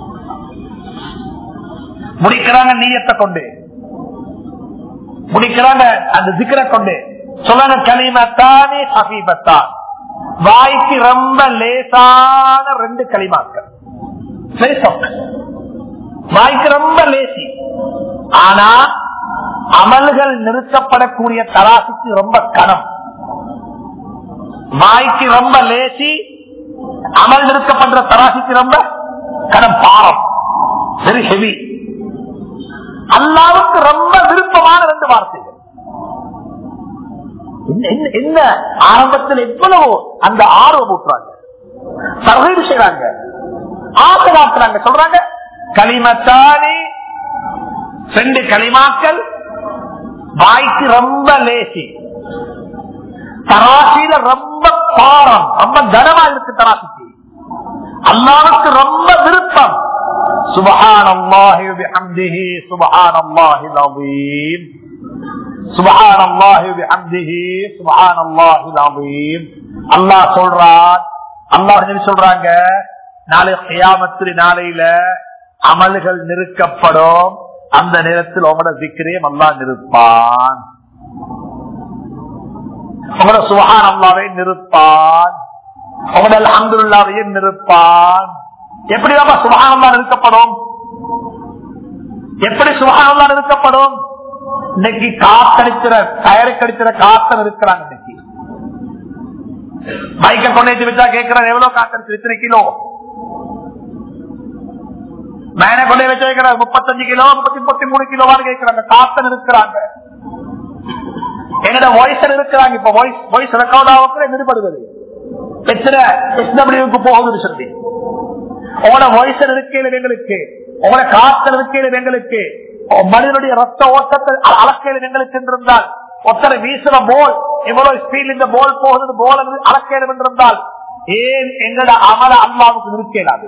முடிக்கிறாங்க நீயத்தை கொண்டு முடிக்கிறாங்க அந்த சிக்கரை கொண்டு சொல்றாங்க கலிமத்தானே ஹபீபத்தான் வாய்க்கு ரொம்ப லேசான ரெண்டு களிமாக்கள் வாய்க்கு ரொம்ப லேசி ஆனா அமல்கள் நிறுத்தப்படக்கூடிய தராசுக்கு ரொம்ப கனம் வாய்க்கு ரொம்ப லேசி அமல் நிறுத்தப்படுற தராசிக்கு ரொம்ப கனம் பாரம் வெரி ஹெவி அல்லாவுக்கு ரொம்ப விருப்பமான ரெண்டு வார்த்தைகள் என்ன ஆரம்பத்தில் எவ்வளவோ அந்த ஆர்வம் ஊட்டுறாங்க சர்வீடு செய்யறாங்க ஆசை காட்டுறாங்க சொல்றாங்க களிமத்தானி ரெண்டு களிமாக்கள் வாய்க்கு ரொம்ப லேசி தராசியில ரொம்ப பாரம் ரொம்ப கனமா இருக்கு தராசிக்கு அல்லாவுக்கு ரொம்ப விருப்பம் சுபஹான் அல்லாஹி பிஹம்திஹி சுபஹான் அல்லாஹில் அஸீம் சுபஹான் அல்லாஹி பிஹம்திஹி சுபஹான் அல்லாஹில் அஸீம் அல்லாஹ் சொல்றான் அல்லாஹ் என்ன சொல்றாங்க நாளை கியாமத்து நாளையில அமல்கள் நிறுக்கப்படும் அந்த நேரத்தில் உங்களோட சிக்கரையும் அல்லாஹ் நிறுப்பான் உங்களோட சுகான் அல்லாவை நிறுப்பான் உங்களோட அங்குல்லாவையும் நிறுப்பான் எப்படி நம்ம சுகானந்தா நிறுத்தப்படும் எப்படி சுகானந்தா நிறுத்தப்படும் இன்னைக்கு காத்தடிக்கிற தயாரிக்கடிக்கிற காத்தன் இருக்கிறாங்க இன்னைக்கு பைக்க கொண்டு வச்சா கேட்கிறார் எவ்வளவு காத்தடிச்சு இத்தனை கிலோ மேன கொண்டு வச்சு வைக்கிறார் முப்பத்தஞ்சு கிலோ முப்பத்தி முப்பத்தி மூணு கிலோவான்னு கேட்கிறாங்க காத்தன் இருக்கிறாங்க என்னோட வாய்ஸ் இருக்கிறாங்க இப்ப வாய்ஸ் வாய்ஸ் ரெக்கார்ட் ஆக விடுபடுவது எத்தனை எஸ்டபிள்யூக்கு போகுது சொல்லி உங்களோட வாய்ஸ் இருக்கையில் எங்களுக்கு உங்களோட காத்தல் இருக்கையில் எங்களுக்கு மனிதனுடைய ரத்த ஓட்டத்தை அளக்கையில் எங்களுக்கு என்றிருந்தால் ஒருத்தரை வீசுற போல் எவ்வளவு ஸ்பீட் இந்த போல் போகுது போல் அளக்கையிலும் என்றிருந்தால் ஏன் எங்களோட அமல அம்மாவுக்கு நிற்கலாது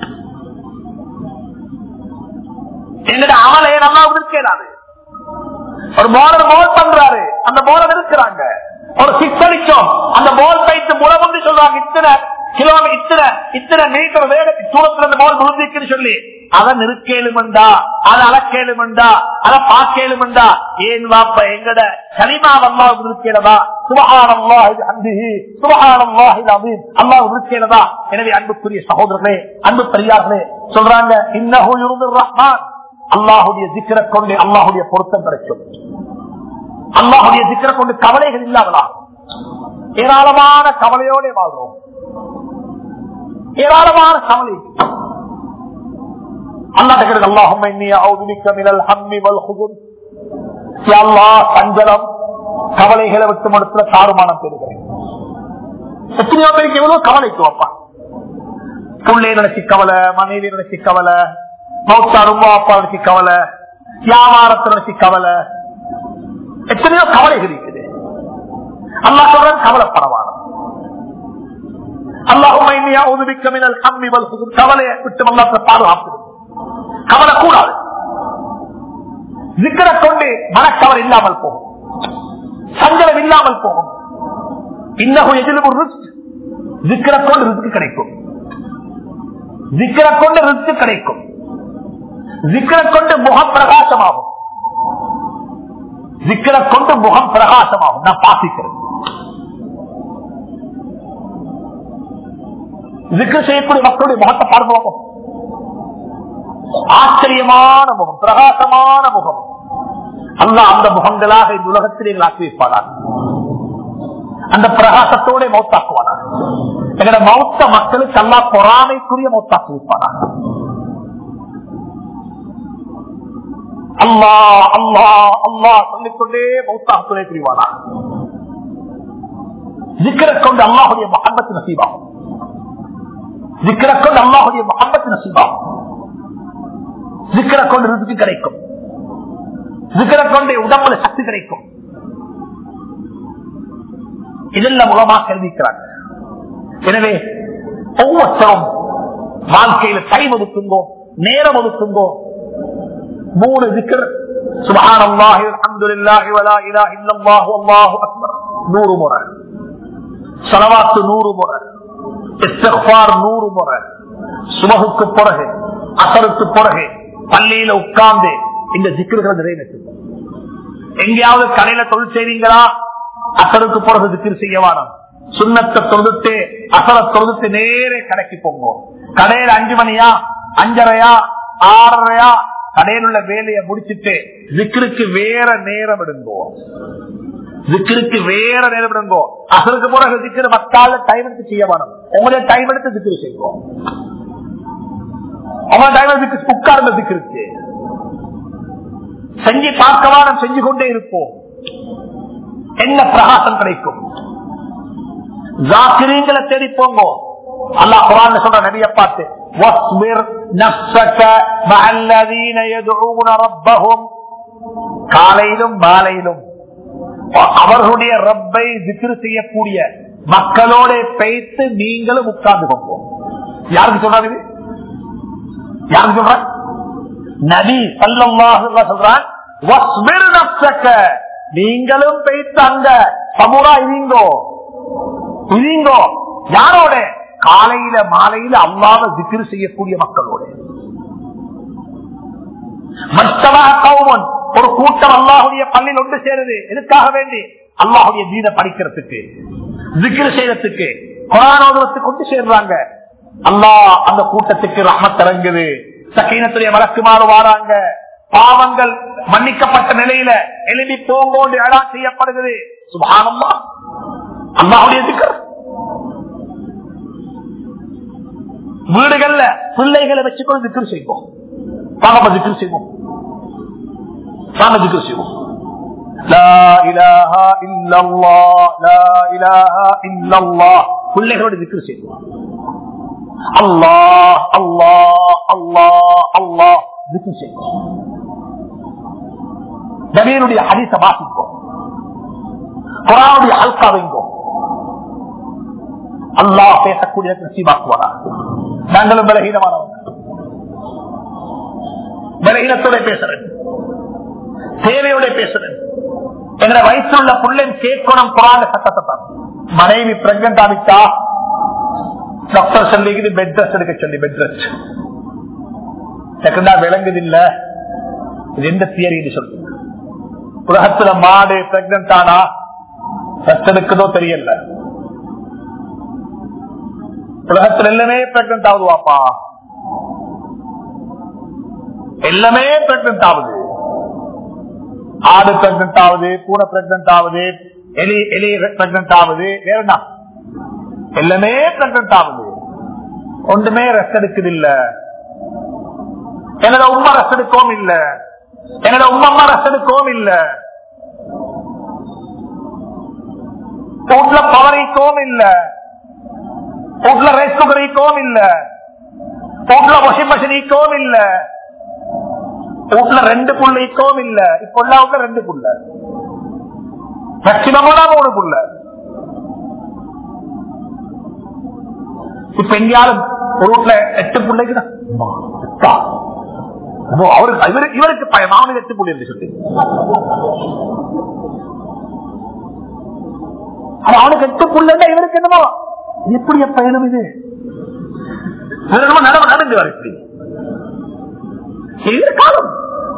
எங்களோட அமல ஏன் அம்மாவுக்கு நிற்கலாது ஒரு போலர் போல் பண்றாரு அந்த போலர் இருக்கிறாங்க ஒரு சிக்ஸ் அடிச்சோம் அந்த போல் பைத்து முழமுந்து சொல்றாங்க இத்தனை கிலோமீட்டர் இத்தனை இத்தனை மீட்டர் வேக தூரத்துல இந்த போல் முழுந்திருக்குன்னு சொல்லி அதை நிறுக்கேலுமண்டா அதை அளக்கேலுமண்டா அதை பார்க்கேலுமண்டா ஏன் வாப்ப எங்கட கனிமா அல்லாஹ் நிறுக்கேலதா சுபகானம்மா அன்பு சுபகானம்மா அல்லாஹ் நிறுக்கேலதா எனவே அன்புக்குரிய சகோதரர்களே அன்பு பெரியார்களே சொல்றாங்க இன்னஹு இருந்து ரஹ்மான் அல்லாஹுடைய சிக்கரை கொண்டு அல்லாஹுடைய பொருத்தம் கிடைக்கும் அல்லாஹுடைய சிக்கரை கொண்டு கவலைகள் இல்லாமலா ஏராளமான கவலையோட வாழ்றோம் ஏராளமான கவலை அல்லாஹ் அல்லாஹும் சஞ்சலம் கவலைகளை விட்டு மடுத்துல தாறுமானம் பெறுகிறேன் எத்தனையோ பேருக்கு எவ்வளவு கவலைக்கு அப்பா புள்ளே நினைச்சு கவலை மனைவி நினைச்சு கவலை மௌத்தா ரொம்ப அப்பா நினைச்சு கவலை வியாபாரத்தை நினைச்சு கவலை எத்தனையோ கவலைகள் இருக்குது அல்லா சொல்ற கவலைப்படவான கவலையை விட்டு அல்லாத்த பாதுகாப்பு கவலை கூடாது சிக்கரை கொண்டு மனக்கவலை இல்லாமல் போகும் சஞ்சலம் இல்லாமல் போகும் இன்னும் எதிலும் ஒரு ரிஸ்க் சிக்கரை கொண்டு ரிஸ்க் கிடைக்கும் சிக்கரை கொண்டு ரிஸ்க் கிடைக்கும் சிக்கரை கொண்டு முகம் பிரகாசமாகும் சிக்கரை கொண்டு முகம் பிரகாசமாகும் நான் பாசிக்கிறேன் சிக்கர் செய்யக்கூடிய மக்களுடைய முகத்தை பார்ப்போம் ஆச்சரியமான முகம் பிரகாசமான முகம் அல்ல அந்த முகங்களாக இந்த உலகத்திலே ஆக்கி வைப்பானார் அந்த பிரகாசத்தோட மௌத்தாக்குவானார் எங்களோட மௌத்த மக்களுக்கு அல்லா பொறாமைக்குரிய மௌத்தாக்கி வைப்பானார் அல்லா அல்லா அல்லா சொல்லிக்கொண்டே மௌத்தாக துணை புரிவானா சிக்கரை கொண்டு அல்லாஹுடைய மகம்பத்து நசீபாகும் சிக்கரை கொண்டு அல்லாஹுடைய மகம்பத்து நசீபாகும் சிக்கரை கொண்டு ரிசுக்கு கிடைக்கும் சிக்கரை கொண்டு உடம்புல சக்தி கிடைக்கும் இதெல்லாம் மூலமா கல்விக்கிறாங்க எனவே ஒவ்வொருத்தரும் வாழ்க்கையில டைம் ஒதுக்குங்கோ நேரம் ஒதுக்குங்கோ மூணு திக்கர் சுபஹான் அல்லாஹி அல்ஹம்துலில்லாஹி வலா இலாஹ இல்லல்லாஹு அல்லாஹு அக்பர் நூறு முறை ஸலவாத்து நூறு முறை இஸ்திக்ஃபார் நூறு முறை சுபஹுக்கு பிறகு அசருக்கு பிறகு பள்ளியில உட்கார்ந்து இந்த திக்கர்களை நிறைவேற்று எங்கேயாவது கடையில தொழில் செய்வீங்களா அசருக்கு பிறகு திக்கர் செய்ய வேணாம் சுண்ணத்தை தொழுதுட்டு அசல தொழுதுட்டு நேரே கடைக்கு போங்க கடையில அஞ்சு மணியா அஞ்சரையா ஆறரையா கடையில் உள்ள வேலையை முடிச்சிட்டு விக்கிருக்கு வேற நேரம் எடுங்கோ விக்கிருக்கு வேற நேரம் எடுங்கோ அசலுக்கு போற விக்கிற மத்தால டைம் எடுத்து செய்ய வேணும் உங்களுடைய டைம் எடுத்து விக்கிரி செய்வோம் அவங்க டைம் எடுத்து உட்கார்ந்த விக்கிருக்கு செஞ்சு பார்க்கவானம் செஞ்சு கொண்டே இருப்போம் என்ன பிரகாசம் கிடைக்கும் ஜாக்கிரீங்களை தேடி போங்க அல்லாஹ் குரான் சொல்ற நபிய பார்த்து واصبر نفسك مع الذين يدعون ربهم காலையிலும் மாலையிலும் அவர்களுடைய ரப்பை திக்ரு செய்யக்கூடிய மக்களோட பேய்த்து நீங்களும் உட்கார்ந்து கொள்வோம் யாருக்கு சொல்றாரு இது? யாருக்கு சொல்ற நபி சல்லாஹ் சொல்றான் "வஸ்பிர் நஃப்ஸக." நீங்களும் பேய்த்து அங்க சமுரா இருங்கோ இருங்கோ யாரோட காலையில மாலையில அல்லாத திக்ரு செய்யக்கூடிய மக்களோட மற்றவா கௌமன் ஒரு கூட்டம் அல்லாஹுடைய பள்ளியில் ஒன்று சேருது எதுக்காக வேண்டி அல்லாஹுடைய தீன படிக்கிறதுக்கு திக்ரு செய்யறதுக்கு கொரோனாவதுக்கு கொண்டு சேர்றாங்க அல்லாஹ் அந்த கூட்டத்துக்கு ரஹமத் இறங்குது சக்கீனத்துடைய வழக்குமாறு வாராங்க பாவங்கள் மன்னிக்கப்பட்ட நிலையில எழுதி போங்கோண்டு ஏழாம் செய்யப்படுகிறது சுபானம்மா அல்லாஹுடைய திக்கர் வீடுகள்ல பிள்ளைகளை வச்சுக்கொண்டு திக்கர் செய்வோம் பாவம் திக்கர் செய்வோம் பாவம் திக்கர் செய்வோம் லா இலாஹா இல்லல்லாஹ், லா இலாஹா இல்லல்லாஹ். பிள்ளைகளோடு திக்கர் செய்வோம் அல்லாஹ் அல்லாஹ் அல்லாஹ் அல்லாஹ் திக்கர் செய்வோம் நபீனுடைய ஹதீஸ வாசிப்போம் குரானுடைய அல்கா வைங்கோம் அல்லாஹ் பேசக்கூடிய நசீபாக்குவாரா நாங்களும் பலகீனமானவங்க பலகீனத்தோட பேசுறேன் தேவையோட பேசுறேன் எங்களை வயசுள்ள புள்ளன் கேட்கணும் குரான சட்டத்தை தான் மனைவி பிரெக்னன்ட் ஆகிட்டா டாக்டர் சொல்லிக்குது பெட் ரெஸ்ட் எடுக்க சொல்லி பெட் ரெஸ்ட் செகண்டா விளங்குது இல்ல இது எந்த தியரின்னு சொல்லுங்க உலகத்துல மாடு பிரெக்னன்ட் ஆனா ரெஸ்ட் எடுக்குதோ தெரியல உலகத்துல எல்லாமே பிரெக்னன்ட் ஆகுதுவாப்பா எல்லாமே பிரெக்னன்ட் ஆகுது ஆடு பிரெக்னன்ட் ஆகுது பூனை பிரெக்னன்ட் ஆகுது எலி எலி பிரெக்னன்ட் ஆகுது வேற என்ன எல்லாமே பிரெக்னன்ட் ஆகுது ஒன்றுமே ரெஸ்ட் எடுக்குது இல்ல என்னோட உமா ரெஸ்ட் எடுக்கவும் இல்ல என்னோட உமா ரெஸ்ட் எடுக்கவும் இல்ல வீட்டுல பவரிக்கவும் இல்ல வீட்டுல ரைஸ் குக்கர் ஈக்கவும் இல்ல வீட்டுல வாஷிங் மிஷின் ஈக்கவும் இல்ல வீட்டுல ரெண்டு புள்ள ஈக்கவும் இல்ல இப்ப உள்ள வீட்டுல ரெண்டு புள்ள மேக்சிமம் மூணு புள்ள இப்ப எங்கேயாலும் ஒரு வீட்டுல எட்டு பிள்ளைக்கு தான் அவருக்கு இவருக்கு இவருக்கு பயம் அவனுக்கு எட்டு புள்ளி என்று சொல்லி ஆனா அவனுக்கு எட்டு புள்ளா இவருக்கு என்னமோ எப்படி பயணம் இது நடவு நடந்து வர இப்படி இது காலம்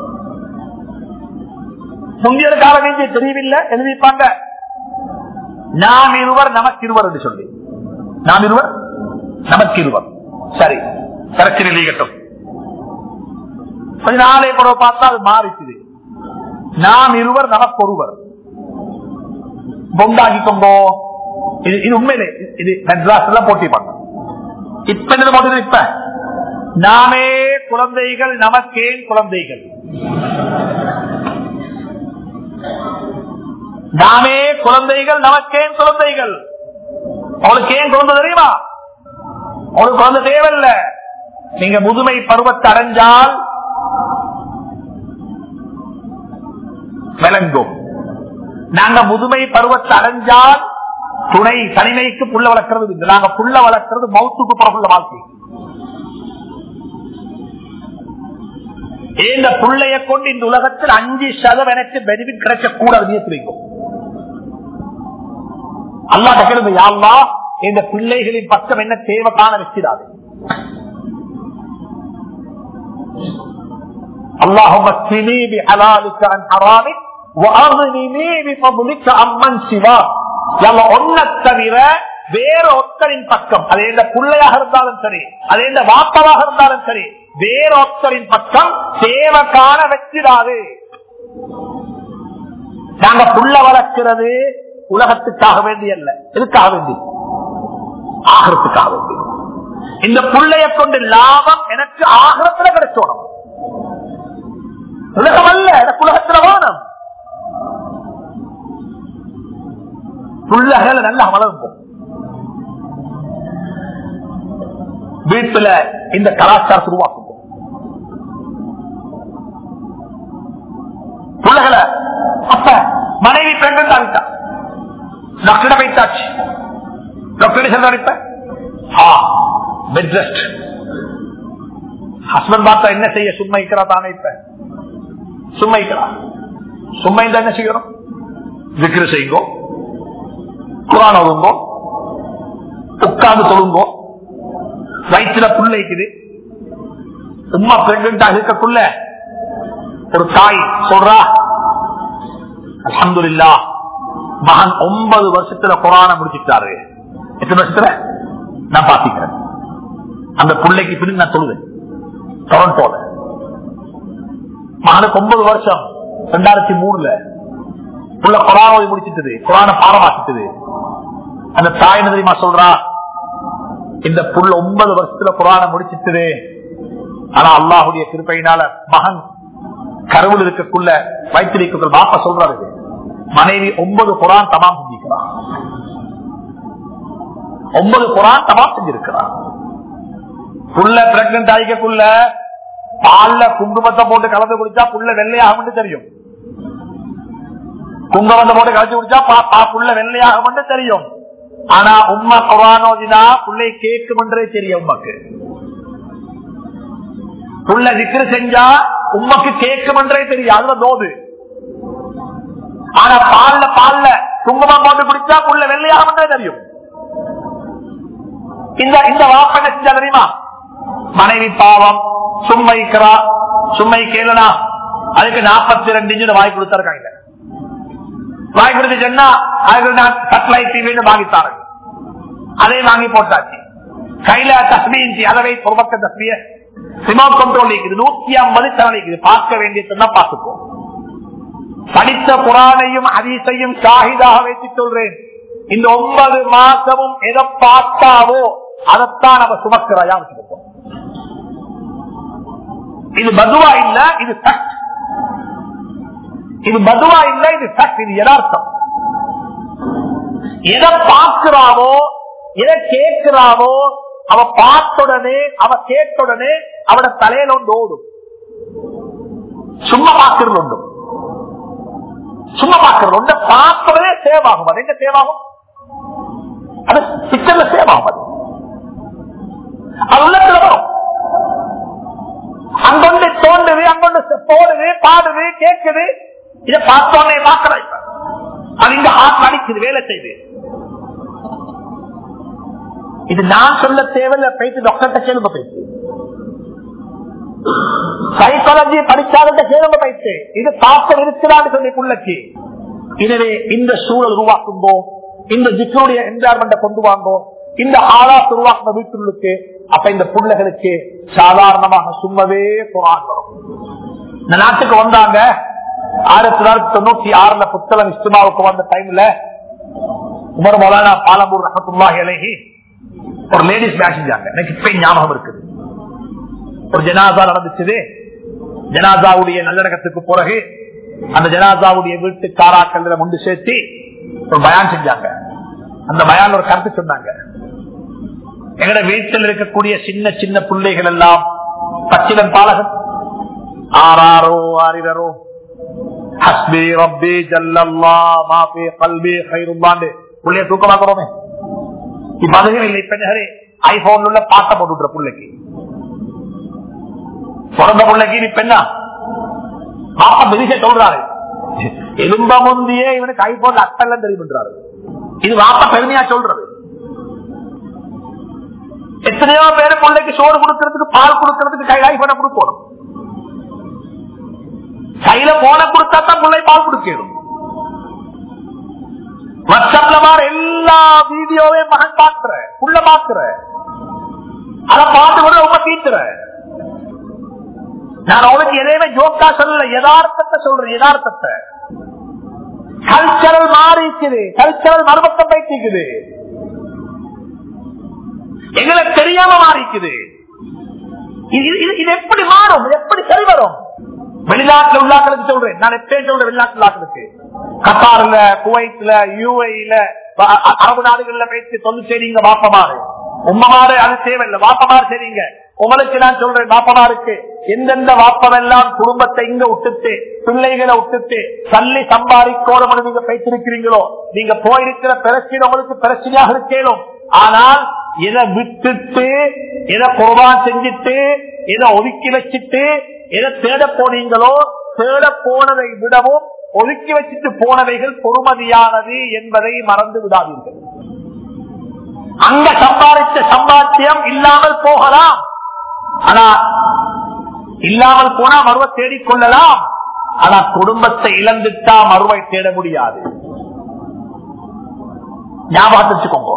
முந்தைய காலம் என்று தெரியவில்லை எழுதிப்பாங்க நாம் இருவர் நமக்கு இருவர் என்று சொல்லி நாம் இருவர் நமக்கு இருவர் சரி பிரச்சனை நீங்கட்டும் கொஞ்ச நாளை கூட பார்த்தா அது மாறிச்சுது நாம் இருவர் நமக்கு ஒருவர் பொண்டாக்கிக்கோங்கோ இது இது உண்மையிலே இது மெட்ராஸ்ல போட்டி பண்ண இப்ப என்ன போட்டு இப்ப நாமே குழந்தைகள் நமக்கேன் குழந்தைகள் நாமே குழந்தைகள் நமக்கேன் குழந்தைகள் அவளுக்கு ஏன் குழந்தை தெரியுமா அவளுக்கு குழந்தை தேவையில்ல நீங்க முதுமை பருவத்தை அடைஞ்சால் விளங்கும் நாங்க முதுமை பருவத்தை அடைஞ்சால் துணை தனிமைக்கு புள்ள வளர்க்கறது இல்லை நாங்க புள்ள வளர்க்கறது மவுத்துக்கு புறப்புள்ள வாழ்க்கை இந்த புள்ளைய கொண்டு இந்த உலகத்தில் அஞ்சு சதம் எனக்கு பெனிஃபிட் கிடைக்க கூடாது நீ வைக்கும் அல்லா கேட்கிறது யாழ்லா இந்த பிள்ளைகளின் பக்கம் என்ன தேவை காண வச்சிடாது اللهم اكفني بحلالك عن حرامك واغنني بفضلك عمن سواك يلا ஒன்ன தவிர வேற ஒத்தரின் பக்கம் அது எந்த பிள்ளையாக இருந்தாலும் சரி அது எந்த வாப்பவாக இருந்தாலும் சரி வேற ஒத்தரின் பக்கம் சேவை காண வச்சிடாது நாங்க புள்ள வளர்க்கிறது உலகத்துக்காக வேண்டி அல்ல எதுக்காக வேண்டி ஆகிறதுக்காக வேண்டி இந்த புள்ளைய கொண்டு லாபம் எனக்கு ஆகிறத்துல கிடைச்சோணும் உலகம் அல்ல எனக்கு உலகத்துல வானம் புள்ளகளை நல்லா வளர்ப்போம் வீட்டுல இந்த கலாச்சாரத்தை உருவாக்கும் புள்ளகளை அப்ப மனைவி பெண்கள் தாவிட்டா டாக்டர் வைத்தாச்சு டாக்டர் சொல்ற பெட் ரெஸ்ட் ஹஸ்பண்ட் பார்த்தா என்ன செய்ய சும்மா இருக்கிறா தானே இப்ப சும்மா இருக்கிறா சும்மா இருந்தா என்ன செய்யணும் விக்கிர செய்யுங்கோ குரான் ஒதுங்கோ உட்கார்ந்து தொழுங்கோ வயிற்றுல புள்ள இருக்குது உமா பிரெக்னண்டா இருக்கக்குள்ள ஒரு தாய் சொல்றா அலமதுல்லா மகன் ஒன்பது வருஷத்துல குரான முடிச்சுட்டாரு எத்தனை வருஷத்துல நான் பாத்திக்கிறேன் அந்த பிள்ளைக்கு பின் நான் சொல்லுவேன் டொரண்டோல மகனுக்கு ஒன்பது வருஷம் ரெண்டாயிரத்தி மூணுல புள்ள குரான முடிச்சிட்டது குரான பாடமாக்கிட்டது அந்த தாய் என்ன தெரியுமா சொல்றா இந்த புள்ள ஒன்பது வருஷத்துல குரான முடிச்சிட்டது ஆனா அல்லாஹுடைய கிருப்பையினால மகன் கருவில் இருக்கக்குள்ள வயிற்றில் இருக்கக்குள்ள பாப்பா சொல்றாரு மனைவி ஒன்பது குரான் தமாம் செஞ்சிருக்கிறான் ஒன்பது குரான் தமாம் செஞ்சிருக்கிறான் புள்ள பிரெக்னன்ட் ஆகிக்கக்குள்ள பால்ல குங்குமத்தை போட்டு கலந்து குடிச்சா புள்ள வெள்ளையாகும் தெரியும் குங்குமத்தை போட்டு கலந்து குடிச்சா பா- பா- புள்ள வெள்ளையாகும் தெரியும் ஆனா உண்மை குரானோதினா புள்ளை கேட்கும் என்றே தெரியும் உமக்கு புள்ள விக்கிர செஞ்சா உமக்கு கேட்கும் என்றே தெரியும் அதுல நோது ஆனா பால்ல பால்ல குங்குமம் போட்டு குடிச்சா புள்ள வெள்ளையாகும் என்றே தெரியும் இந்த இந்த வாப்பனை செஞ்சா தெரியுமா மனைவி பாவம் சும்மைக்கிறா சும்மை கேளனா அதுக்கு நாற்பத்தி ரெண்டு இன்ச்சு வாய் கொடுத்திருக்காங்க வாய் கொடுத்து சொன்னா அதுக்கு நான் சட்லைட் டிவின்னு வாங்கித்தாரு அதை வாங்கி போட்டாச்சு கையில தஸ்மீன் அதவை பொறுமக்க தஸ்மிய ரிமோட் கண்ட்ரோல் இருக்குது நூத்தி ஐம்பது செலவழிக்குது பார்க்க வேண்டியதுன்னா பார்த்துக்கோ படித்த குரானையும் அதிசையும் ஷாஹிதாக வைத்து சொல்றேன் இந்த ஒன்பது மாசமும் எதை பார்த்தாவோ அதைத்தான் நம்ம சுமக்கிறாயா வச்சுக்கோம் இது மதுவா இல்ல இது fact. இது மதுவா இல்ல இது fact, இது யதார்த்தம் எதை பார்க்கிறாவோ எதை கேட்கிறாவோ அவ பார்த்துடனே அவ கேட்டுடனே அவட தலையில ஒன்று ஓடும் சும்மா பார்க்கிறது உண்டு சும்மா பார்க்கிறது ஒன்று பார்ப்பதே சேவாகும் அது எங்க சேவாகும் அது பிக்சர்ல சேவாகும் அது அது உள்ளத்துல வரும் அங்கொண்டு தோண்டுது அங்கொண்டு போடுது பாடுது கேட்குது இதை பார்த்தோன்னே பார்க்கல இப்ப. அது இங்க ஹார்ட் அடிக்குது வேலை செய்யுது இது நான் சொல்ல தேவையில்ல போயிட்டு டாக்டர்கிட்ட கேளுங்க போயிட்டு சைக்காலஜி படிச்சாத கேளுங்க போயிட்டு இது தாக்கம் இருக்கிறான்னு சொல்லி புள்ளக்கு எனவே இந்த சூழல் உருவாக்கும்போ இந்த ஜிக்கனுடைய என்வாரன்மெண்ட கொண்டு வாங்கோ இந்த ஆளாஸ் உருவாக்குன வீட்டுள்ளுக்கு அப்ப இந்த பிள்ளைகளுக்கு சாதாரணமாக சும்மவே குரான் வரும் இந்த நாட்டுக்கு வந்தாங்க ஆயிரத்தி தொள்ளாயிரத்தி தொண்ணூத்தி ஆறுல புத்தகம் இஸ்துமாவுக்கு வந்த டைம்ல உமர் மௌலானா பாலம்பூர் ரஹத்துல்லா இலகி ஒரு லேடிஸ் மேட்ச் செஞ்சாங்க எனக்கு இப்ப ஞாபகம் இருக்குது ஒரு ஜனாசா நடந்துச்சு ஜனாசாவுடைய நல்லடக்கத்துக்கு பிறகு அந்த ஜனாசாவுடைய வீட்டு காராக்கள் முண்டு சேர்த்து ஒரு பயான் செஞ்சாங்க அந்த பயான் ஒரு கருத்து சொன்னாங்க எங்கட வீட்டில் இருக்கக்கூடிய சின்ன சின்ன பிள்ளைகள் எல்லாம் பச்சிலன் பாலகன் ஆறாரோ ஆறிரரோ ஹஸ்பி ரப்பி ஜல்லல்லா மாபி கல்வி ஹைருல்லாண்டு பிள்ளைய தூக்கமாக்குறோமே இப்ப அதுவும் இல்லை இப்ப ஐபோன் உள்ள பாட்டை போட்டுற பிள்ளைக்கு பிறந்த பிள்ளைக்கு நீ பெண்ணா பாப்பா பெரிய சொல்றாரு எலும்ப முந்தியே இவனுக்கு ஐபோன் அட்டெல்லாம் தெரியும்ன்றாரு இது வாப்பா பெருமையா சொல்றது எத்தனையோ பேரு பிள்ளைக்கு சோறு கொடுக்கறதுக்கு பால் கொடுக்கறதுக்கு கையில ஐபோனை கொடுக்கணும் கையில போன கொடுத்தா தான் பிள்ளை பால் குடிக்கணும் வாட்ஸ்அப்ல மாற எல்லா வீடியோவையும் மகன் பாக்குற உள்ள பாக்குற அத பார்த்து கூட ரொம்ப தீட்டுற நான் உனக்கு எதையுமே ஜோக்கா சொல்லல யதார்த்தத்தை சொல்றேன் யதார்த்தத்தை கல்ச்சரல் மாறிக்குது கல்ச்சரல் மறுபக்கம் வைத்திக்குது எங்களுக்கு தெரியாம மாறிக்குது இது- இது இது எப்படி மாறும் இது எப்படி சரி வரும் வெளிநாட்டுல உள்ளாக்களுக்கு சொல்றேன் நான் எப்பயும் சொல்றேன் வெளிநாட்டு உள்ளாக்களுக்கு கத்தார்ல குவைத்ல யூஏல அரபு நாடுகள்ல பேசி சொல்லு சரிங்க வாப்பமாறு உம்மமாறு அது தேவையில்லை வாப்பமாறு சரிங்க உங்களுக்கு நான் சொல்றேன் வாப்பமாருக்கு எந்தெந்த வாப்பமெல்லாம் குடும்பத்தை இங்க விட்டுட்டு பிள்ளைகளை விட்டுட்டு தள்ளி சம்பாதிக்கோடும் நீங்க பேசிருக்கிறீங்களோ நீங்க போயிருக்கிற பிரச்சனை உங்களுக்கு பிரச்சனையாக இருக்கேனும் ஆனால் இதை விட்டுட்டு இதை குர்பான் செஞ்சுட்டு இதை ஒதுக்கி வச்சுட்டு எதை தேட போனீங்களோ தேட போனதை விடவும் ஒதுக்கி வச்சுட்டு போனவைகள் பொறுமதியானது என்பதை மறந்து விடாதீர்கள் அங்க சம்பாதித்த சம்பாத்தியம் இல்லாமல் போகலாம் ஆனா இல்லாமல் போனா மறுவை தேடிக்கொள்ளலாம் ஆனா குடும்பத்தை இழந்துட்டா மறுவை தேட முடியாது ஞாபகத்தை வச்சுக்கோங்க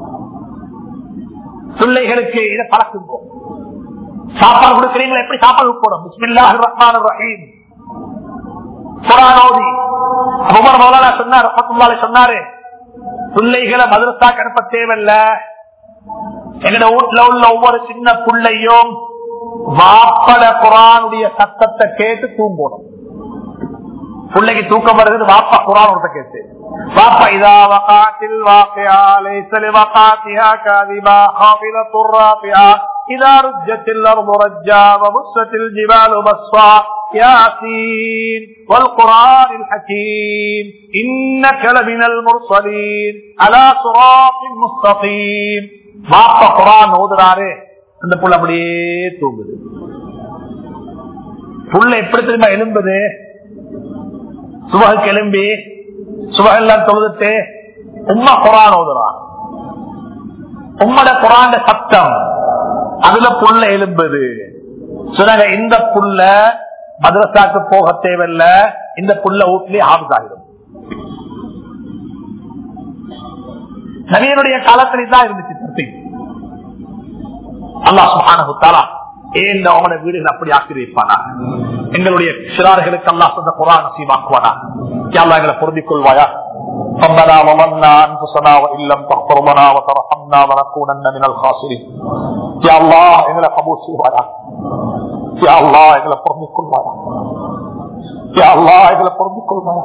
பிள்ளைகளுக்கு இதை பழக்குங்க சாப்பாடு கொடுக்கிறீங்களா எப்படி சாப்பாடு போடும் பிஸ்மில்லாஹ் ரஹ்மான் ரஹீம் குரானோதி உமர் மௌலானா சொன்னார் ரஹ்மத்துல்லாஹி சொன்னாரு பிள்ளைகளை மதரசா அனுப்ப தேவையில்ல எங்கட வீட்டுல உள்ள ஒவ்வொரு சின்ன பிள்ளையும் வாப்பட குரானுடைய சத்தத்தை கேட்டு தூங்கணும் பிள்ளைக்கு தூக்கம் வருது வாப்பா குரான் ஒருத்த கேட்டு வாப்பா இதா வகாத்தில் வாக்கியா லைசலி வகாத்தியா காதிபா ஹாபிலத்துர் ராபியா இதா ருஜ்ஜத்தில் அர்து ரஜ்ஜா வபுஸ்ஸத்தில் ஜிபாலு பஸ்ஸா ياسين والقرآن الحكيم إنك لمن المرسلين على صراط مستقيم வாப்பா குரான் ஓதுறாரு அந்த புள்ள அப்படியே தூங்குது புள்ள எப்படி திரும்ப எழும்புது சுபகுக்கு எழும்பி சுபகெல்லாம் தொழுதுட்டு உம்மா குரான் ஓதுறான் உம்மட குரான் சத்தம் அதுல புள்ள எழும்புது சொன்னாங்க இந்த புள்ள மதரசாக்கு போக தேவையில்ல இந்த புள்ள வீட்டிலே ஆபத்து ஆகிடும் நவீனுடைய காலத்துல தான் இருந்துச்சு தப்பி அல்லா சுகானா ஏன் அவங்களோட வீடுகள் அப்படி ஆக்கி வைப்பானா எங்களுடைய சிறார்களுக்கு அல்லா சொந்த குரான் நசீமாக்குவானா யாழ்லா எங்களை பொருந்திக் கொள்வாயா ربنا ظلمنا انفسنا وان لم تغفر لنا وترحمنا لنكونن من الخاسرين يا الله எங்களை கபூல் செய்வாயா யா அல்லா எங்களை பொருந்திக் கொள்வாயா யா அல்லா எங்களை பொருந்திக் கொள்வாயா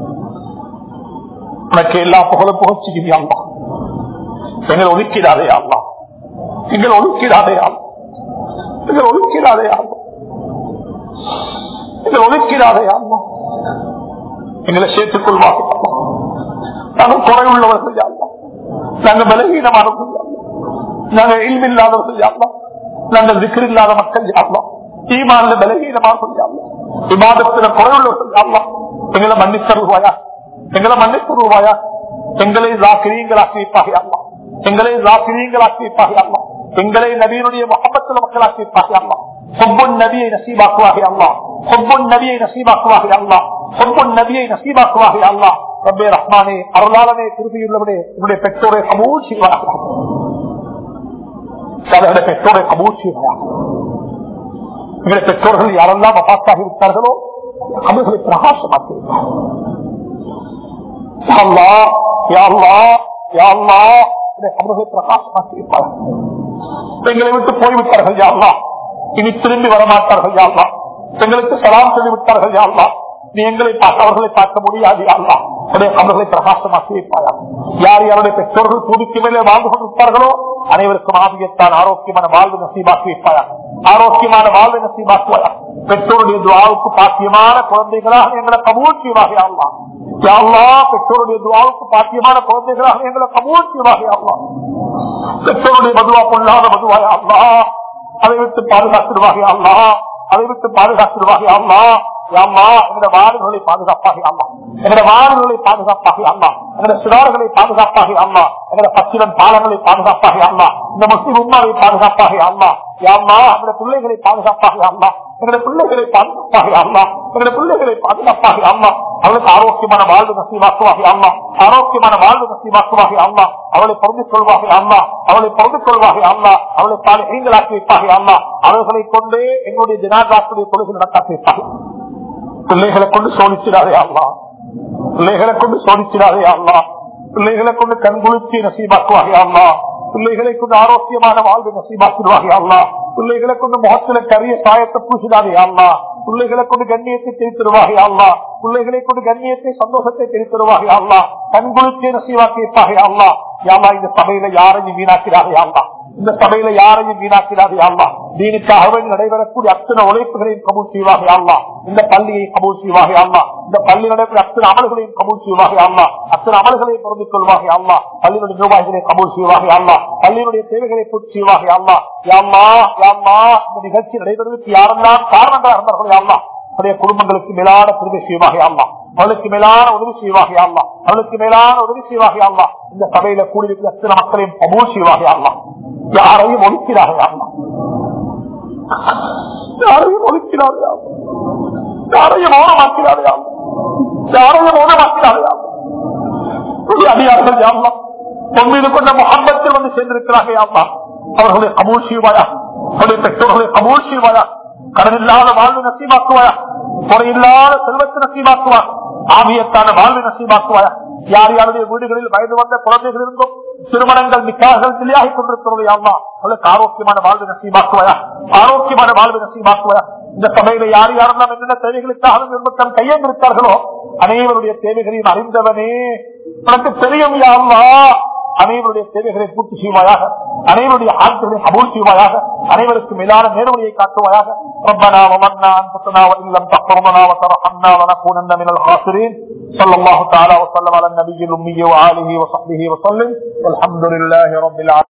உனக்கு எல்லா புகழும் புகழ்ச்சிக்கும் யா அல்லா எங்களை ஒதுக்கிடாதே யா அல்லா எங்களை ஒதுக்கிடாதே யா அல்லா எங்களை ஒதுக்கிடாதே யா அல்லா எங்களை ஒதுக்கிடாதே யா அல்லா எங்களை சேர்த்துக் கொள்வார்கள் யா அல்லா. நாங்கள் குறை உள்ளவர்கள் யா அல்லா நாங்கள் பலகீனமானவர்கள் யா அல்லா. நாங்கள் இல்மில்லாதவர்கள் யா அல்லா. நாங்கள் திக்கர் இல்லாத மக்கள் யா அல்லா. ஈமான்ல பலகீனமானவர்கள் யா அல்லா. இபாதத்துல குறை உள்ளவர்கள் யா அல்லா. எங்களை மன்னித்தருவாயா எங்களை மன்னித்தருவாயா எங்களை ஜாக்கிரீங்களாக்கி வைப்பாக யா அல்லா. எங்களை ஜாக்கிரீங்களாக்கி வைப்பாக யா அல்லா. எங்களை நபியினுடைய முகப்பத்துல மக்களாக்கி வைப்பாக யா அல்லா. ஹுப்புன் நபியை நசீபாக்குவாக யா அல்லா. ஹுப்புன் நபியை நசீபாக்குவாக யா அல்லா. ஹுப்புன் நபியை நசீபாக்குவாக யா அல்லா. ரப்பே ரஹ்மானே அருளாளனே திருப்பியுள்ளவனே உன்னுடைய பெற்றோரை கபூல் செய்வார்கள் அவருடைய பெற்றோரை கபூல் செய்வார்கள் எங்களுடைய பெற்றோர்கள் யாரெல்லாம் வபாத்தாகி விட்டார்களோ அவர்களை பிரகாசமாக்கி விட்டார்கள் யா அல்லாஹ், யா அல்லாஹ், யா அல்லாஹ், என்னுடைய அவர்களை பிரகாசமாக்கி விட்டார்கள் எங்களை விட்டு போய்விட்டார்கள் யா அல்லாஹ். இனி திரும்பி வரமாட்டார்கள் யா அல்லாஹ். எங்களுக்கு சலாம் சொல்லிவிட்டார்கள் யா அல்லாஹ். நீ எங்களை பார்க்க அவர்களை பார்க்க முடியாது யா அல்லாஹ். உடைய அவர்களை பிரகாசமாக்கி வைப்பாயா யார் யாருடைய பெற்றோர்கள் பூமிக்கு மேலே வாழ்ந்து கொண்டிருப்பார்களோ அனைவருக்கும் ஆபியத்தான் ஆரோக்கியமான வாழ்வு நசீபாக்கி வைப்பாயா ஆரோக்கியமான வாழ்வை நசீபாக்குவாயா பெற்றோருடைய துவாவுக்கு பாக்கியமான குழந்தைகளாக எங்களை கபூல் செய்வாக யா அல்லாஹ். யா அல்லாஹ், பெற்றோருடைய துவாவுக்கு பாக்கியமான குழந்தைகளாக எங்களை கபூல் செய்வாக யா அல்லாஹ். பெற்றோருடைய மதுவா பொல்லாத மதுவாயா அல்லா அதை விட்டு பாதுகாத்துடுவாக அல்லா அதை விட்டு பாதுகாத்துடுவாக அல்லா அம்மா எங்களுடைய வாடுகளை பாதுகாப்பாக அல்லா எங்களுடைய வாடுகளை பாதுகாப்பாக அல்லா எங்களுடைய சிறார்களை பாதுகாப்பாக அல்லா எங்களுடைய பச்சிலன் பாலங்களை பாதுகாப்பாக அல்லா இந்த முஸ்லிம் உண்மாவை பாதுகாப்பாக அல்லா யாம்மா எங்களுடைய பிள்ளைகளை பாதுகாப்பாக அல்லா எங்களுடைய பிள்ளைகளை பாதுகாப்பாக அல்லா எங்களுடைய பிள்ளைகளை பாதுகாப்பாக அல்லா அவளுக்கு ஆரோக்கியமான வாழ்வு நசீவாக்குவாக அல்லா ஆரோக்கியமான வாழ்வு நசீவாக்குவாக அல்லா அவளை பொருந்து கொள்வாக அல்லா அவளை பொருந்து கொள்வாக அல்லா அவளை தாலி நீங்களாக்கி வைப்பாக அல்லா அவர்களை கொண்டே எங்களுடைய ஜனாதாக்குடைய தொழில்கள் நடத்தாக்கி வைப்பாக பிள்ளைகளை கொண்டு சோதிச்சிடாதே அல்லா பிள்ளைகளை கொண்டு சோதிச்சிடாதே அல்லா பிள்ளைகளை கொண்டு கண்குளிர்ச்சி நசீபாக்குவாக அல்லா பிள்ளைகளை கொண்டு ஆரோக்கியமான வாழ்வு நசீபாக்கிடுவாக அல்லா பிள்ளைகளை கொண்டு முகத்தில கரிய சாயத்தை பூசிடாதே அல்லா பிள்ளைகளை கொண்டு கண்ணியத்தை தெரித்திருவாக அல்லா பிள்ளைகளை கொண்டு கண்ணியத்தை சந்தோஷத்தை தெரித்திருவாக அல்லா கண்குளிர்ச்சியை நசீவாக்கி வைப்பாக அல்லா யாமா இந்த சபையில யாரையும் வீணாக்கிறாரே அல்லா இந்த சபையில யாரையும் வீணாக்கிறாரே அல்லா தீனுக்காக வேண்டி நடைபெறக்கூடிய அத்தனை உழைப்புகளையும் கபூல் செய்வாக அல்லா இந்த பள்ளியை கபூல் செய்வாக அல்லா இந்த பள்ளி நடைபெற அத்தனை அமல்களையும் கபூல் செய்வாக அல்லா அத்தனை அமல்களையும் பொருந்து கொள்வாக அல்லா பள்ளியினுடைய நிர்வாகிகளை கபூல் செய்வாக அல்லா பள்ளியினுடைய தேவைகளை பூர்த்தி செய்வாக அல்லா யாமா யாமா இந்த நிகழ்ச்சி நடைபெறுவதற்கு யாரெல்லாம் காரணங்களா இருந்தார்களே அல்லா அவருடைய குடும்பங்களுக்கு மேலான பெருமை செய்வாக அல்லா அவளுக்கு மேலான உதவி செய்வாக அல்லா அவளுக்கு மேலான உதவி செய்வாக அல்லா இந்த சபையில கூடியிருக்கிற அத்தனை மக்களையும் கபூல் செய்வாக அல்லா யாரையும் ஒதுக்கிறார்கள் அல்லா யாரையும் ஒதுக்கிறார்கள் யாரையும் மௌனமாக்கிறார்கள் யாரையும் மௌனமாக்கிறார்கள் அடியார்கள் யாருலாம் பொன்மீது கொண்ட முகம்பத்தில் வந்து சேர்ந்திருக்கிறார்கள் யாருலா அவர்களுடைய கபூல் செய்வாயா அவருடைய பெற்றோர்களுடைய கபூல் செய்வாயா கடன் இல்லாத வாழ்வு நசீமாக்குவாயா குறையில்லாத செல்வத்தை நசீமாக்குவா ஆவியத்தான வாழ்வு நசீமாக்குவாயா யார் யாருடைய வீடுகளில் வயது வந்த குழந்தைகள் இருந்தும் திருமணங்கள் நிக்கார்கள் நிலையாகி கொண்டிருக்கிறது யாருமா அவளுக்கு ஆரோக்கியமான வாழ்வு நசீமாக்குவாயா ஆரோக்கியமான வாழ்வு நசீமாக்குவாயா இந்த சபையில யார் யாரெல்லாம் என்னென்ன தேவைகளுக்காக நிர்மத்தம் கையெழுத்தார்களோ அனைவருடைய தேவைகளையும் அறிந்தவனே உனக்கு தெரியும் யாருமா அனைவருடைய தேவைகளை பூர்த்தி செய்வாயாக அனைவருடைய ஆட்களை அபூல் செய்வாயாக அனைவருக்கு மேலான நேர்வழியை காட்டுவாயாக ربنا ومنا انفسنا وان لم تغفرنا وترحمنا لنكونن من الخاسرين صلى الله تعالى وسلم على النبي الامي وآله وصحبه وسلم والحمد لله رب العالمين